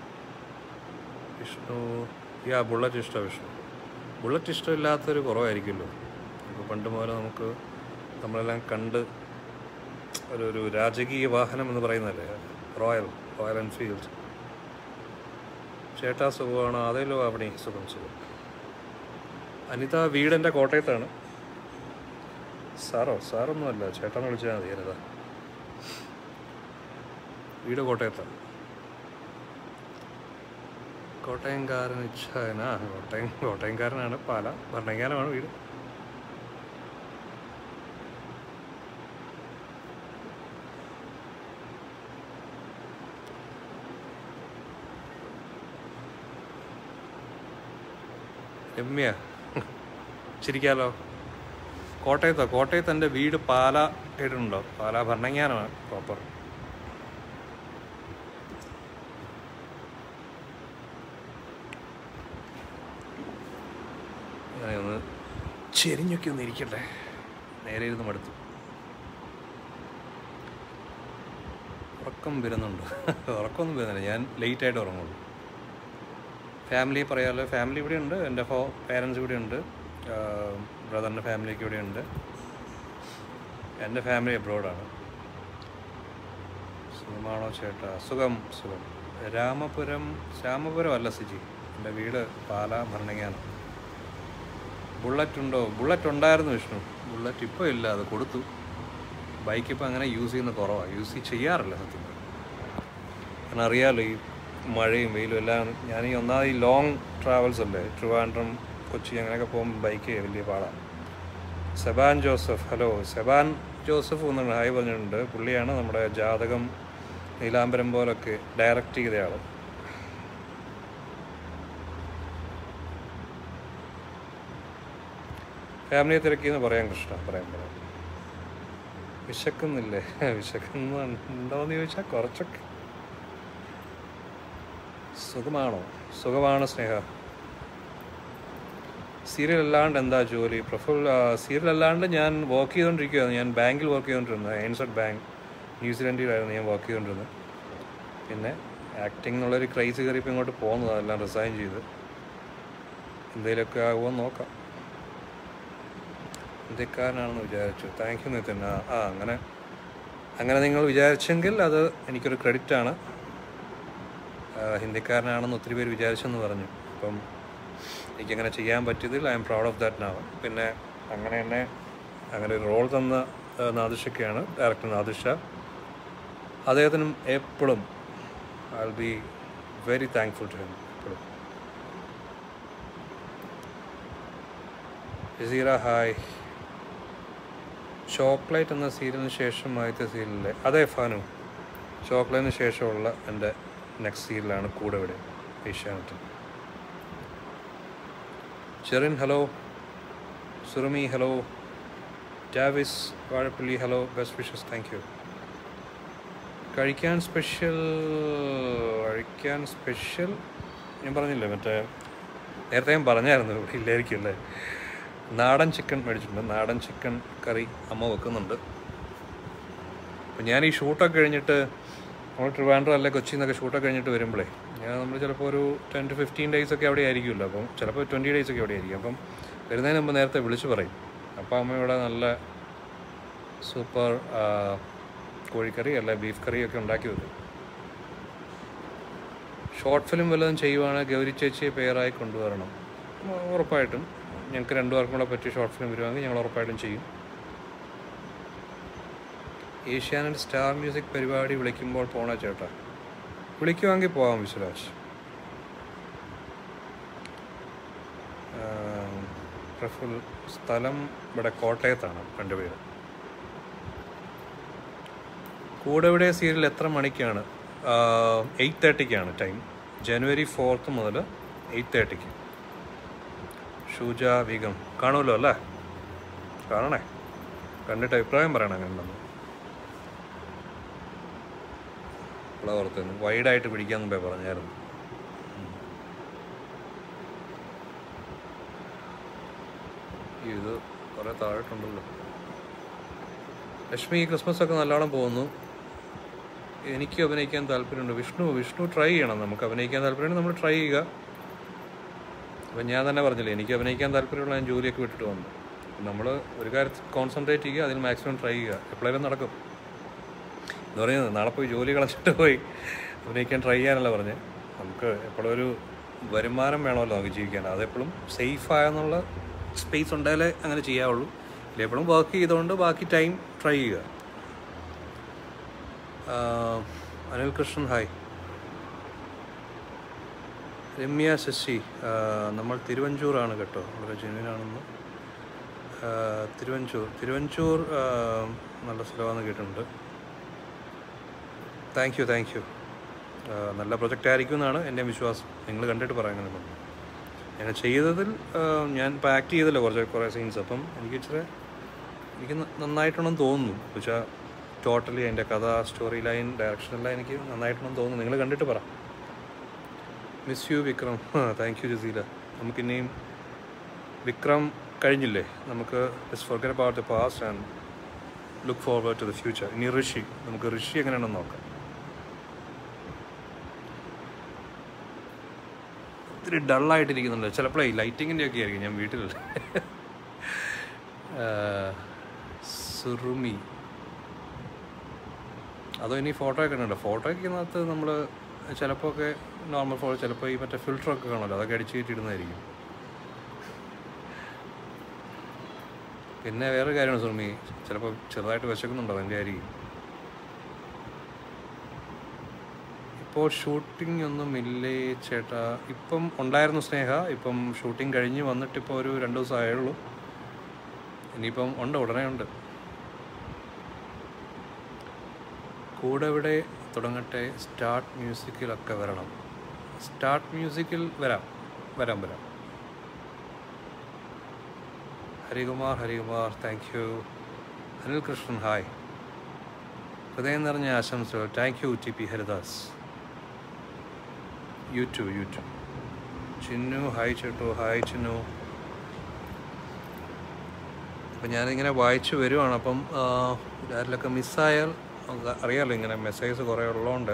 Vishnu yeah bullet ഇഷ്ടമാണ് വിഷ്ണു ബുള്ളറ്റ് ഇഷ്ടമില്ലാത്തൊരു കുറവായിരിക്കുമല്ലോ ഇപ്പോൾ പണ്ട് മുതൽ നമുക്ക് നമ്മളെല്ലാം കണ്ട് ഒരു ഒരു രാജകീയ വാഹനം എന്ന് പറയുന്നതല്ലേ റോയൽ റോയൽ എൻഫീൽഡ് ചേട്ടാ സുഖമാണോ അതേലോ അവിടെ സുഖം സുഖം അനിത വീടെൻ്റെ കോട്ടയത്താണ് സാറോ സാറൊന്നുമല്ല ചേട്ടാന്ന് വിളിച്ചാൽ മതി അനിത വീട് കോട്ടയത്താണ് കോട്ടയംകാരൻ ഇച്ഛാന കോട്ടയം കോട്ടയംകാരനാണ് പാല ഭരണങ്ങാനമാണ് വീട് രമ്യ ചിരിക്കാലോ കോട്ടയത്തോ കോട്ടയത്ത് എൻ്റെ വീട് പാല കേട്ടിട്ടുണ്ടോ പാല ഭരണങ്ങാനമാണ് പ്രോപ്പർ അങ്ങനെ ഒന്ന് ചെരിഞ്ഞൊക്കെ ഒന്ന് ഇരിക്കട്ടെ നേരെ ഇരുന്ന് മടുത്തു ഉറക്കം വരുന്നുണ്ട് ഉറക്കമൊന്നും വരുന്നില്ല ഞാൻ ലേറ്റായിട്ട് ഉറങ്ങുള്ളൂ ഫാമിലി പറയാമല്ലോ ഫാമിലി ഇവിടെ ഉണ്ട് എൻ്റെ ഫോ പേരൻസ് ഇവിടെ ഉണ്ട് ബ്രദറിൻ്റെ ഫാമിലിയൊക്കെ ഇവിടെ ഉണ്ട് എൻ്റെ ഫാമിലി അബ്രോഡാണ് സുഖമാണോ ചേട്ടാ സുഖം സുഖം രാമപുരം രാമപുരം അല്ല സിജി എൻ്റെ വീട് പാല ഭരണങ്ങാനം ബുള്ളറ്റ് ഉണ്ടോ ബുള്ളറ്റ് ഉണ്ടായിരുന്നു വിഷ്ണു ബുള്ളറ്റ് ഇപ്പോൾ ഇല്ല അത് കൊടുത്തു ബൈക്ക് ഇപ്പോൾ അങ്ങനെ യൂസ് ചെയ്യുന്ന കുറവാണ് യൂസ് ചെയ്യാറില്ല സത്യം പറഞ്ഞാൽ. കാരണം അറിയാമല്ലോ ഈ മഴയും വെയിലും എല്ലാം ഞാൻ ഈ ഒന്നാമത് ഈ ലോങ് ട്രാവൽസ് അല്ലേ ട്രിവാൻഡ്രം കൊച്ചി അങ്ങനെയൊക്കെ പോകുമ്പോൾ ബൈക്ക് വലിയ പാടാണ് Seban Joseph hello Seban Joseph ഒന്നാണ് ഹായ് പറഞ്ഞിട്ടുണ്ട് പുള്ളിയാണ് നമ്മുടെ ജാതകം നീലാംബരം പോലൊക്കെ ഡയറക്റ്റ് ചെയ്ത ആൾ ഫാമിലിയെ തിരക്കിയെന്ന് പറയാം കൃഷ്ണ പറയാം പറയാം വിശക്കുന്നില്ലേ വിശക്കുന്നുണ്ടോയെന്ന് ചോദിച്ചാൽ കുറച്ചൊക്കെ സുഖമാണോ സുഖമാണ് സ്നേഹ സീരിയൽ അല്ലാണ്ട് എന്താ ജോലി പ്രൊഫൽ സീരിയൽ അല്ലാണ്ട് ഞാൻ വർക്ക് ചെയ്തുകൊണ്ടിരിക്കുകയാണ് ഞാൻ ബാങ്കിൽ വർക്ക് ചെയ്തുകൊണ്ടിരുന്നത് എയിൻസെഡ് ബാങ്ക് ന്യൂസിലൻഡിലായിരുന്നു ഞാൻ വർക്ക് ചെയ്തുകൊണ്ടിരുന്നത് പിന്നെ ആക്ടിംഗ് എന്നുള്ളൊരു ക്രൈസ് കയറിയപ്പോൾ ഇങ്ങോട്ട് പോകുന്നത് അതെല്ലാം റിസൈൻ ചെയ്ത് എന്തെങ്കിലുമൊക്കെ ആകുമോ എന്ന് നോക്കാം ഇന്ത്യക്കാരനാണെന്ന് വിചാരിച്ചു താങ്ക് യു നിതിൻ ആ ആ അങ്ങനെ അങ്ങനെ നിങ്ങൾ വിചാരിച്ചെങ്കിൽ അത് എനിക്കൊരു ക്രെഡിറ്റാണ് ഹിന്ദിക്കാരനാണെന്ന് ഒത്തിരി പേര് വിചാരിച്ചെന്ന് പറഞ്ഞു അപ്പം എനിക്കങ്ങനെ ചെയ്യാൻ പറ്റിയതിൽ I'm proud of that നാവ് പിന്നെ അങ്ങനെ തന്നെ അങ്ങനെ ഒരു റോൾ തന്ന ആ, നാദിഷയ്ക്കാണ് ഡയറക്ടർ നാദിഷ അദ്ദേഹത്തിനും എപ്പോഴും I will be very thankful to him എപ്പോഴും ജസീറ ഹായ് ചോക്ലേറ്റ് എന്ന സീരിയലിന് ശേഷം ആദ്യത്തെ സീരിയലിലെ അതെ ഫാനു ചോക്ലേറ്റിന് ശേഷമുള്ള എൻ്റെ നെക്സ്റ്റ് സീരിയലാണ് കൂടെ ഇവിടെ ഏഷ്യാനെറ്റിൽ Cherin hello Surumi hello Javis Vazhappally hello best wishes thank you കഴിക്കാൻ സ്പെഷ്യൽ കഴിക്കാൻ സ്പെഷ്യൽ ഞാൻ പറഞ്ഞില്ലേ മറ്റേ നേരത്തെ ഞാൻ പറഞ്ഞായിരുന്നു ഇവിടെ ഇല്ലായിരിക്കും അല്ലേ നാടൻ ചിക്കൻ മേടിച്ചിട്ടുണ്ട് നാടൻ ചിക്കൻ കറി അമ്മ വെക്കുന്നുണ്ട് അപ്പം ഞാൻ ഈ ഷൂട്ടൊക്കെ കഴിഞ്ഞിട്ട് നമ്മൾ ട്രിവാൻഡ്രം അല്ലെ കൊച്ചിയിൽ നിന്നൊക്കെ ഷൂട്ടൊക്കെ കഴിഞ്ഞിട്ട് വരുമ്പോഴേ ഞാൻ നമ്മൾ ചിലപ്പോൾ ഒരു ടെൻ ടു ഫിഫ്റ്റീൻ ഡേയ്സ് ഒക്കെ അവിടെ ആയിരിക്കുമല്ലോ അപ്പം ചിലപ്പോൾ ട്വൻറ്റി ഡേയ്സ് ഒക്കെ അവിടെ ആയിരിക്കും അപ്പം വരുന്നതിന് മുമ്പ് നേരത്തെ വിളിച്ച് പറയും അപ്പം അമ്മ ഇവിടെ നല്ല സൂപ്പർ കോഴിക്കറി അല്ല ബീഫ് കറിയൊക്കെ ഉണ്ടാക്കി വെക്കും ഷോർട്ട് ഫിലിം വല്ലതും ചെയ്യുവാണെങ്കിൽ ഗൗരി ചേച്ചിയെ പേരായി കൊണ്ടുവരണം ഉ- ഉറപ്പായിട്ടും ഞങ്ങൾക്ക് രണ്ടു പേർക്കും കൂടെ പറ്റിയ ഷോർട്ട് ഫിലിം വരുവാണെങ്കിൽ ഞങ്ങൾ ഉറപ്പായിട്ടും ചെയ്യും ഏഷ്യാനെറ്റ് സ്റ്റാർ മ്യൂസിക് പരിപാടി വിളിക്കുമ്പോൾ പോണ ചേട്ടാ വിളിക്കുവാണെങ്കിൽ പോവാം വിശ്വരാജ് ആം, പ്രഫുൽ സ്ഥലം ഇവിടെ കോട്ടയത്താണ് രണ്ടുപേരും കൂടെ ഇവിടെ സീരിയൽ എത്ര മണിക്കാണ് എയ്റ്റ് തേർട്ടിക്കാണ് ടൈം ജനുവരി ഫോർത്ത് മുതൽ എയ്റ്റ് തേർട്ടിക്ക് ഷൂജ ബീഗം കാണുമല്ലോ അല്ലേ കാണണേ കണ്ടിട്ട് അഭിപ്രായം പറയണം അങ്ങനെ ഉണ്ടെന്ന് ഇവിടെ ഓർത്തുന്നു വൈഡായിട്ട് പിടിക്കാൻ മുമ്പേ പറഞ്ഞായിരുന്നു ഉം. ഇത് കുറേ താഴോട്ടുണ്ടല്ലോ ലക്ഷ്മി ഈ ക്രിസ്മസ് ഒക്കെ നല്ലോണം പോകുന്നു എനിക്ക് അഭിനയിക്കാൻ താല്പര്യമുണ്ട് വിഷ്ണു വിഷ്ണു ട്രൈ ചെയ്യണം നമുക്ക് അഭിനയിക്കാൻ താല്പര്യമുണ്ട് നമ്മൾ ട്രൈ ചെയ്യുക അപ്പം ഞാൻ തന്നെ പറഞ്ഞില്ലേ എനിക്ക് അഭിനയിക്കാൻ താല്പര്യമുള്ള ഞാൻ ജോലിയൊക്കെ വിട്ടിട്ട് വന്നു നമ്മൾ ഒരു കാര്യത്തിൽ കോൺസെൻട്രേറ്റ് ചെയ്യുക അതിൽ മാക്സിമം ട്രൈ ചെയ്യുക എപ്പോഴേലും നടക്കും എന്ന് പറയുന്നത് നാളെ പോയി ജോലി കളഞ്ഞിട്ട് പോയി അഭിനയിക്കാൻ ട്രൈ ചെയ്യാനല്ല പറഞ്ഞത് നമുക്ക് എപ്പോഴും ഒരു വരുമാനം വേണമല്ലോ നമുക്ക് ജീവിക്കാൻ അതെപ്പോഴും സേഫായെന്നുള്ള സ്പേസ് ഉണ്ടായാലേ അങ്ങനെ ചെയ്യാവുള്ളൂ ഇല്ല എപ്പോഴും വർക്ക് ചെയ്തുകൊണ്ട് ബാക്കി ടൈം ട്രൈ ചെയ്യുക ആഹ് അനിൽ കൃഷ്ണൻ ഹായ് രമ്യ ശശി ആഹ് നമ്മൾ തിരുവഞ്ചൂറാണ് കേട്ടോ വളരെ ജെന്യൂനാണെന്ന് ആഹ് തിരുവഞ്ചൂർ തിരുവഞ്ചൂർ ആഹ് നല്ല സ്ഥലമാണെന്ന് കേട്ടിട്ടുണ്ട് താങ്ക് യു താങ്ക് യു നല്ല പ്രൊജക്റ്റ് ആയിരിക്കും എന്നാണ് എൻ്റെ വിശ്വാസം നിങ്ങൾ കണ്ടിട്ട് പറയാം അങ്ങനെ പറഞ്ഞു ഞാൻ ചെയ്തതിൽ ആഹ് ഞാൻ ഇപ്പോൾ ആക്ട് ചെയ്തല്ലോ കുറച്ച് കുറേ സീൻസ് അപ്പം എനിക്ക് ഇച്ചിരി എനിക്ക് ന- നന്നായിട്ടുണ്ടെന്ന് തോന്നുന്നു വെച്ചാൽ ടോട്ടലി അതിൻ്റെ കഥ സ്റ്റോറി ലൈൻ ഡയറക്ഷൻ എല്ലാം എനിക്ക് നന്നായിട്ടുണ്ടെന്ന് തോന്നുന്നു നിങ്ങൾ കണ്ടിട്ട് പറ miss you Vikram thank you Jaseela നമുക്കിനിയും വിക്രം കഴിഞ്ഞില്ലേ നമുക്ക് forget about the past and look forward to the future ഇനി ഋഷി നമുക്ക് ഋഷി എങ്ങനെയാണെന്ന് നോക്കാം ഇത്തിരി ഡള്ളായിട്ടിരിക്കുന്നുണ്ട് ചിലപ്പോഴേ ലൈറ്റിങ്ങിൻ്റെ ഒക്കെ ആയിരിക്കും ഞാൻ വീട്ടിൽ സുറുമി അതോ ഇനി ഫോട്ടോ ഒക്കെ ഉണ്ടോ ഫോട്ടോ ഒക്കെനകത്ത് നമ്മൾ ചിലപ്പോൾ ഒക്കെ നോർമൽ ഫോട്ടോ ചിലപ്പോൾ ഈ മറ്റേ ഫിൽറ്ററൊക്കെ കാണുമല്ലോ അതൊക്കെ അടിച്ച് കയറ്റിയിടുന്നതായിരിക്കും പിന്നെ വേറെ കാര്യമാണ് സുറുമി ചിലപ്പോൾ ചെറുതായിട്ട് വിശക്കുന്നുണ്ടോ അതിൻ്റെ ആയിരിക്കും ഇപ്പോൾ ഇപ്പോൾ ഷൂട്ടിംഗ് ഒന്നും ഇല്ലേ ചേട്ടാ ഇപ്പം ഉണ്ടായിരുന്നു സ്നേഹ ഇപ്പം ഷൂട്ടിംഗ് കഴിഞ്ഞ് വന്നിട്ട് ഇപ്പോൾ ഒരു രണ്ട് ദിവസം ആയുള്ളൂ ഇനിയിപ്പം ഉണ്ട് ഉടനെ ഉണ്ട് കൂടെ ഇവിടെ തുടങ്ങട്ടെ സ്റ്റാർട്ട് മ്യൂസിക്കിലൊക്കെ വരണം സ്റ്റാർട്ട് മ്യൂസിക്കിൽ വരാം വരാം വരാം Harikumar Harikumar thank you Anil Krishnan hi ഹൃദയം നിറഞ്ഞ ആശംസകൾ thank you T P Haridas YouTube YouTube Chinnu hi Chettu hi Chinnu അപ്പം ഞാനിങ്ങനെ വായിച്ചു വരുവാണ് അപ്പം ആ, ആരിലൊക്കെ മിസ്സായാൽ നമുക്ക് അറിയാമല്ലോ ഇങ്ങനെ മെസ്സേജ് കുറേ ഉള്ളതുകൊണ്ട്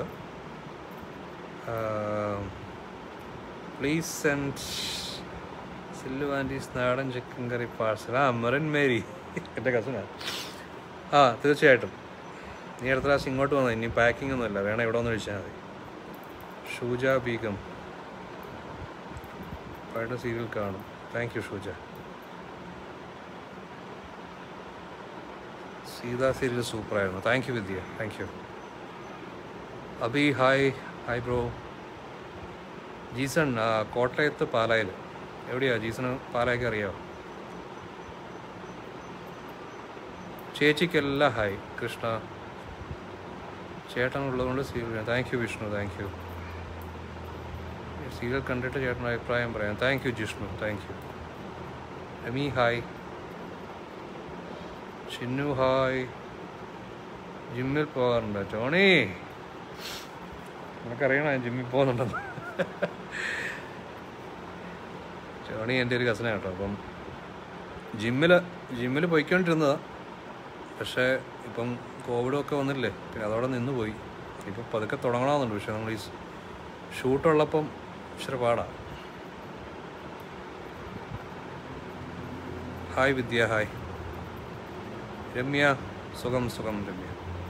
പ്ലീസ് സെൻഡ് സില്ലു ആൻറ്റീസ് നാടൻ ചിക്കൻ കറി പാഴ്സൽ ആ മെറിൻ മേരി എൻ്റെ കസിനാണ് ആ തീർച്ചയായിട്ടും നീ അടുത്ത പ്രാവശ്യം ഇങ്ങോട്ട് വന്നു ഇനി പാക്കിംഗ് ഒന്നുമില്ല വേണം ഇവിടെ ഒന്ന് വിളിച്ചാൽ മതി ഷൂജ ബീഗം പഴയ സീരിയൽ കാണും thank you Shuja Seetha serial സൂപ്പറായിരുന്നു thank you Vidya thank you Abi hi hi bro Jeeson ആ, കോട്ടയത്ത് പാലായിൽ എവിടെയാ ജീസണ് പാലായൊക്കെ അറിയാമോ ചേച്ചിക്കെല്ലാം ഹായ് കൃഷ്ണ ചേട്ടൻ ഉള്ളതുകൊണ്ട് serial thank you Vishnu thank you serial കണ്ടിട്ട് ചേട്ടൻ അഭിപ്രായം പറയാം thank you Jishnu thank you Rami hi Chinnu hi ജിമ്മിൽ പോകാറുണ്ട് ടോണി നിനക്കറിയണോ ഞാൻ ജിമ്മിൽ പോകുന്നുണ്ടെന്ന് ടോണി എൻ്റെ ഒരു കസനാണ് കേട്ടോ അപ്പം ജിമ്മിൽ ജിമ്മിൽ പോയിക്കൊണ്ടിരുന്നതാ പക്ഷേ ഇപ്പം കോവിഡും ഒക്കെ വന്നില്ലേ പിന്നെ അതോടെ നിന്ന് പോയി ഇപ്പം പതുക്കെ തുടങ്ങണമെന്നുണ്ട് പക്ഷെ നമ്മൾ ഈ ഷൂട്ടുള്ളപ്പം ഇച്ചിരി പാടാ ഹായ് വിദ്യ ഹായ് രമ്യ സുഖം സുഖം രമ്യ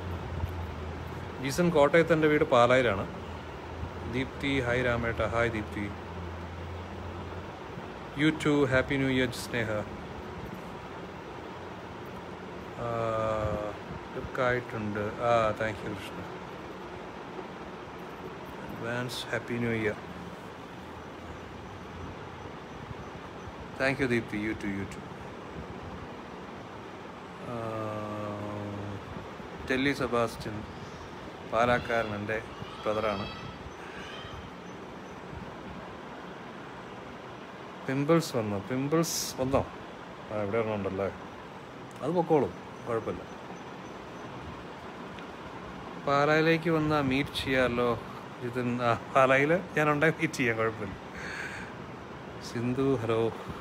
ജീസൺ കോട്ടയത്ത് എൻ്റെ വീട് പാലായിലാണ് ദീപ്തി ഹായ് രാമേട്ട hi Deepthi you too happy new year Sneha ലുക്കായിട്ടുണ്ട് ആ thank you Krishna advance happy new year thank you Deepthi you too you too Telly Sebastian പാലാക്കാരൻ എൻ്റെ ബ്രദറാണ് പിമ്പിൾസ് വന്നു പിമ്പിൾസ് വന്നോ ആ ഇവിടെ ഒരെണ്ണം ഉണ്ടല്ലേ അത് പൊക്കോളും കുഴപ്പമില്ല പാലായിലേക്ക് വന്നാൽ മീറ്റ് ചെയ്യാമല്ലോ ഇത് ആ പാലായിൽ ഞാൻ ഉണ്ടായി മീറ്റ് ചെയ്യാം കുഴപ്പമില്ല സിന്ധു ഹലോ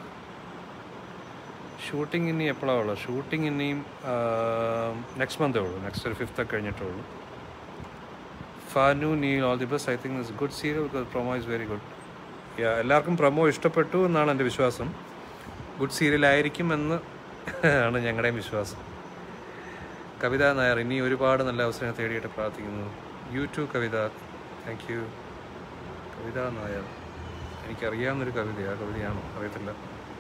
ഷൂട്ടിംഗ് ഇനി എപ്പോഴാണ് ഉള്ളത് ഷൂട്ടിംഗ് ഇനിയും നെക്സ്റ്റ് മന്തേ ഉള്ളൂ നെക്സ്റ്റ് ഒരു ഫിഫ്ത്ത് ഒക്കെ കഴിഞ്ഞിട്ടേ ഉള്ളൂ Fanu Neel all the best I think is good serial because promo is very good എല്ലാവർക്കും പ്രൊമോ ഇഷ്ടപ്പെട്ടു എന്നാണ് എൻ്റെ വിശ്വാസം ഗുഡ് സീരിയൽ ആയിരിക്കും എന്ന് ആണ് ഞങ്ങളുടെയും വിശ്വാസം കവിത നായർ ഇനി ഒരുപാട് നല്ല അവസരങ്ങൾ തേടിയിട്ട് പ്രാർത്ഥിക്കുന്നു YouTube Kavitha thank you Kavitha Nair എനിക്കറിയാവുന്നൊരു കവിതയാണ് കവിതയാണോ അറിയത്തില്ല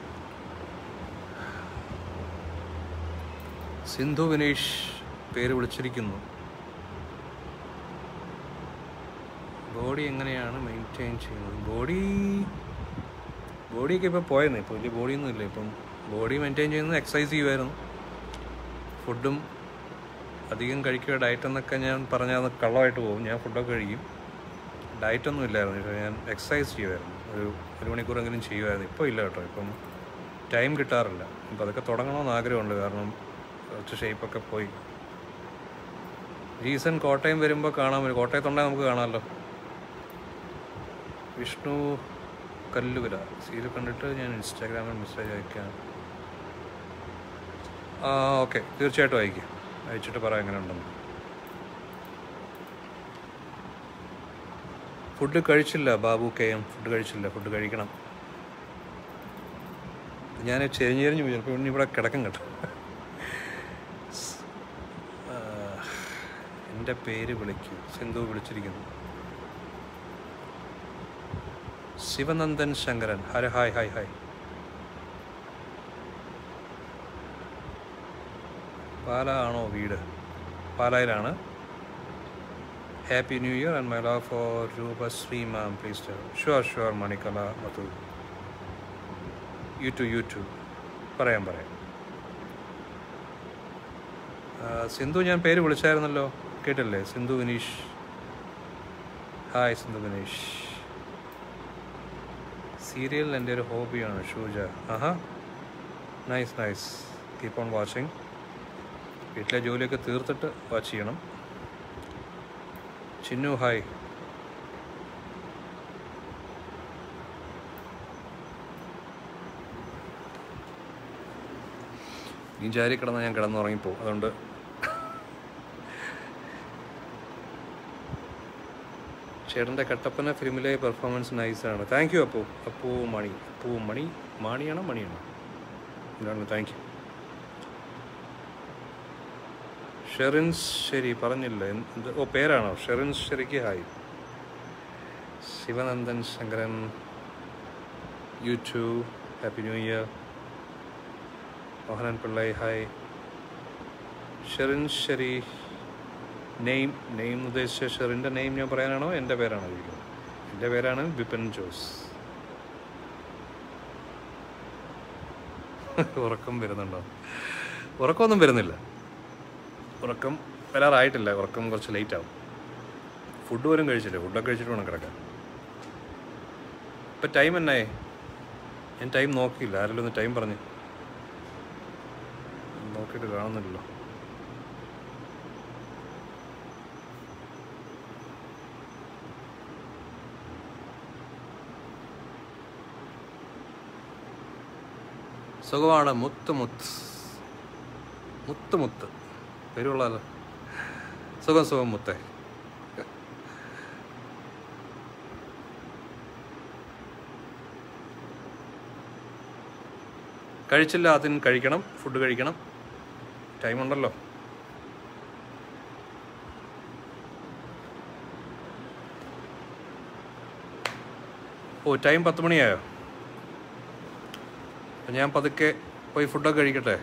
സിന്ധു വിനീഷ് പേര് വിളിച്ചിരിക്കുന്നു ബോഡി എങ്ങനെയാണ് മെയിൻറ്റെയിൻ ചെയ്യുന്നത് ബോഡി ബോഡിയൊക്കെ ഇപ്പോൾ പോയെന്ന് ഇപ്പോൾ വലിയ ബോഡിയൊന്നും ഇല്ല ഇപ്പം ബോഡി മെയിൻറ്റെയിൻ ചെയ്യുന്നത് എക്സസൈസ് ചെയ്യുമായിരുന്നു ഫുഡും അധികം കഴിക്കുക ഡയറ്റ് എന്നൊക്കെ ഞാൻ പറഞ്ഞാൽ അത് കള്ളമായിട്ട് പോകും ഞാൻ ഫുഡൊക്കെ കഴിക്കും ഡയറ്റൊന്നും ഇല്ലായിരുന്നു പക്ഷേ ഞാൻ എക്സസൈസ് ചെയ്യുമായിരുന്നു ഒരു ഒരു മണിക്കൂറെങ്കിലും ചെയ്യുമായിരുന്നു ഇപ്പോൾ ഇല്ല കേട്ടോ ഇപ്പം ടൈം കിട്ടാറില്ല ഇപ്പം അതൊക്കെ തുടങ്ങണമെന്ന് ആഗ്രഹമുണ്ട് കാരണം കുറച്ച് ഷേപ്പൊക്കെ പോയി റീസൺ കോട്ടയം വരുമ്പോൾ കാണാൻ പറ്റും കോട്ടയത്തുണ്ടെങ്കിൽ നമുക്ക് കാണാമല്ലോ വിഷ്ണു കല്ലുവില സീരിയൽ കണ്ടിട്ട് ഞാൻ ഇൻസ്റ്റാഗ്രാമിൽ മെസ്സേജ് അയക്കാം ആ ഓക്കെ തീർച്ചയായിട്ടും അയക്കാം അയച്ചിട്ട് പറ എങ്ങനെ ഉണ്ടെന്ന് ഫുഡ് കഴിച്ചില്ല ബാബു കെ എം ഫുഡ് കഴിച്ചില്ല ഫുഡ് കഴിക്കണം ഞാൻ ചെരിഞ്ഞ് ചെരിഞ്ഞ് പോയി ചിലപ്പോൾ ഇനി ഇവിടെ കിടക്കും കേട്ടോ ആ, എൻ്റെ പേര് വിളിക്കൂ സിന്ധു വിളിച്ചിരിക്കുന്നു ശിവനന്ദൻ ശങ്കരൻ ഹര ഹായ് ഹായ് ഹായ് പാല ആണോ വീട് പാലായിലാണ് happy new year and my love for Roopasree ma'am please sure sure മണിക്കല മധു യൂട്യൂബ് യൂട്യൂബ് പറയാം പറയാം ആ, സിന്ധു ഞാൻ പേര് വിളിച്ചായിരുന്നല്ലോ കേട്ടില്ലേ സിന്ധു വിനീഷ് ഹായ് സിന്ധു വിനീഷ് സീരിയൽ എൻ്റെ ഒരു ഹോബിയാണ് ഷൂജ ആഹാ nice nice keep on watching വീട്ടിലെ ജോലിയൊക്കെ തീർത്തിട്ട് വാച്ച് ചെയ്യണം ചിന്നു ഹായ് ഈ ജാരി കിടന്നാൽ ഞാൻ കിടന്നുറങ്ങിപ്പോവും അതുകൊണ്ട് ചേട്ടൻ്റെ കട്ടപ്പന ഫിലിമിലെ പെർഫോമൻസ് നൈസാണ് താങ്ക് യു അപ്പു അപ്പു മണി അപ്പു മണി മാണിയാണോ മണിയാണോ എന്താണ് താങ്ക് യു ഷെറിൻസ് ശരി പറഞ്ഞില്ല എന്ത് ഓ പേരാണോ ഷെറിൻസ് ശരിക്ക് hi Sivanandan Sankaran YouTube happy new year Mohanan Pillai hi Sherin ശരി നെയിം നെയിം ഉദ്ദേശിച്ച ഷെറിൻ്റെ നെയിം ഞാൻ പറയാനാണോ എൻ്റെ പേരാണോ ചോദിക്കുന്നത് എൻ്റെ പേരാണ് ബിപിൻ ജോസ് ഉറക്കം വരുന്നുണ്ടോ ഉറക്കമൊന്നും വരുന്നില്ല ഉറക്കം വരാറായിട്ടില്ല ഉറക്കം കുറച്ച് ലേറ്റ് ആവും ഫുഡ് പോലും കഴിച്ചില്ല ഫുഡൊക്കെ കഴിച്ചിട്ട് വേണം കിടക്കാൻ ഇപ്പം ടൈം എന്നായി ഞാൻ ടൈം നോക്കിയില്ല ആരെങ്കിലും ഒന്ന് ടൈം പറഞ്ഞു നോക്കിയിട്ട് കാണുന്നില്ലല്ലോ സുഖമാണ് മുത്ത് മുത്ത് മുത്ത് മുത്ത് പേരുള്ളല്ലോ സുഖം സുഖം മുത്തേ കഴിച്ചില്ല അതിന് കഴിക്കണം ഫുഡ് കഴിക്കണം ടൈം ഉണ്ടല്ലോ ഓ ടൈം പത്ത് മണിയായോ അപ്പം ഞാൻ പതുക്കെ പോയി ഫുഡൊക്കെ കഴിക്കട്ടെ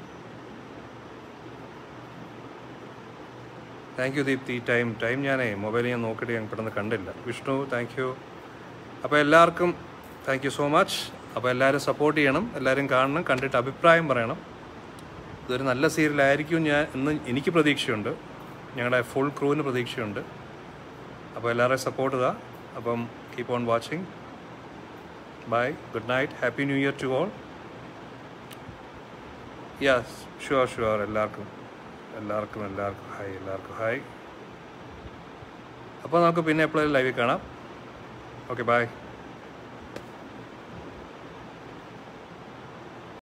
thank you Deepthi time time ഞാനേ മൊബൈൽ ഞാൻ നോക്കിയിട്ട് ഞാൻ പെട്ടെന്ന് കണ്ടില്ല വിഷ്ണു താങ്ക് യു അപ്പോൾ എല്ലാവർക്കും താങ്ക് യു സോ മച്ച് അപ്പോൾ എല്ലാവരും സപ്പോർട്ട് ചെയ്യണം എല്ലാവരും കാണണം കണ്ടിട്ട് അഭിപ്രായം പറയണം ഇതൊരു നല്ല സീരിയലായിരിക്കും ഞാൻ എന്ന് എനിക്ക് പ്രതീക്ഷയുണ്ട് ഞങ്ങളുടെ ഫുൾ ക്രൂവിന് പ്രതീക്ഷയുണ്ട് അപ്പോൾ എല്ലാവരെയും സപ്പോർട്ട് ചെയ്താ അപ്പം keep on watching bye good night happy new year to all yes sure sure എല്ലാവർക്കും എല്ലാവർക്കും എല്ലാവർക്കും ഹായ് എല്ലാവർക്കും ഹായ് അപ്പോൾ നമുക്ക് പിന്നെ എപ്പോഴും ലൈവിൽ കാണാം ഓക്കെ ബൈ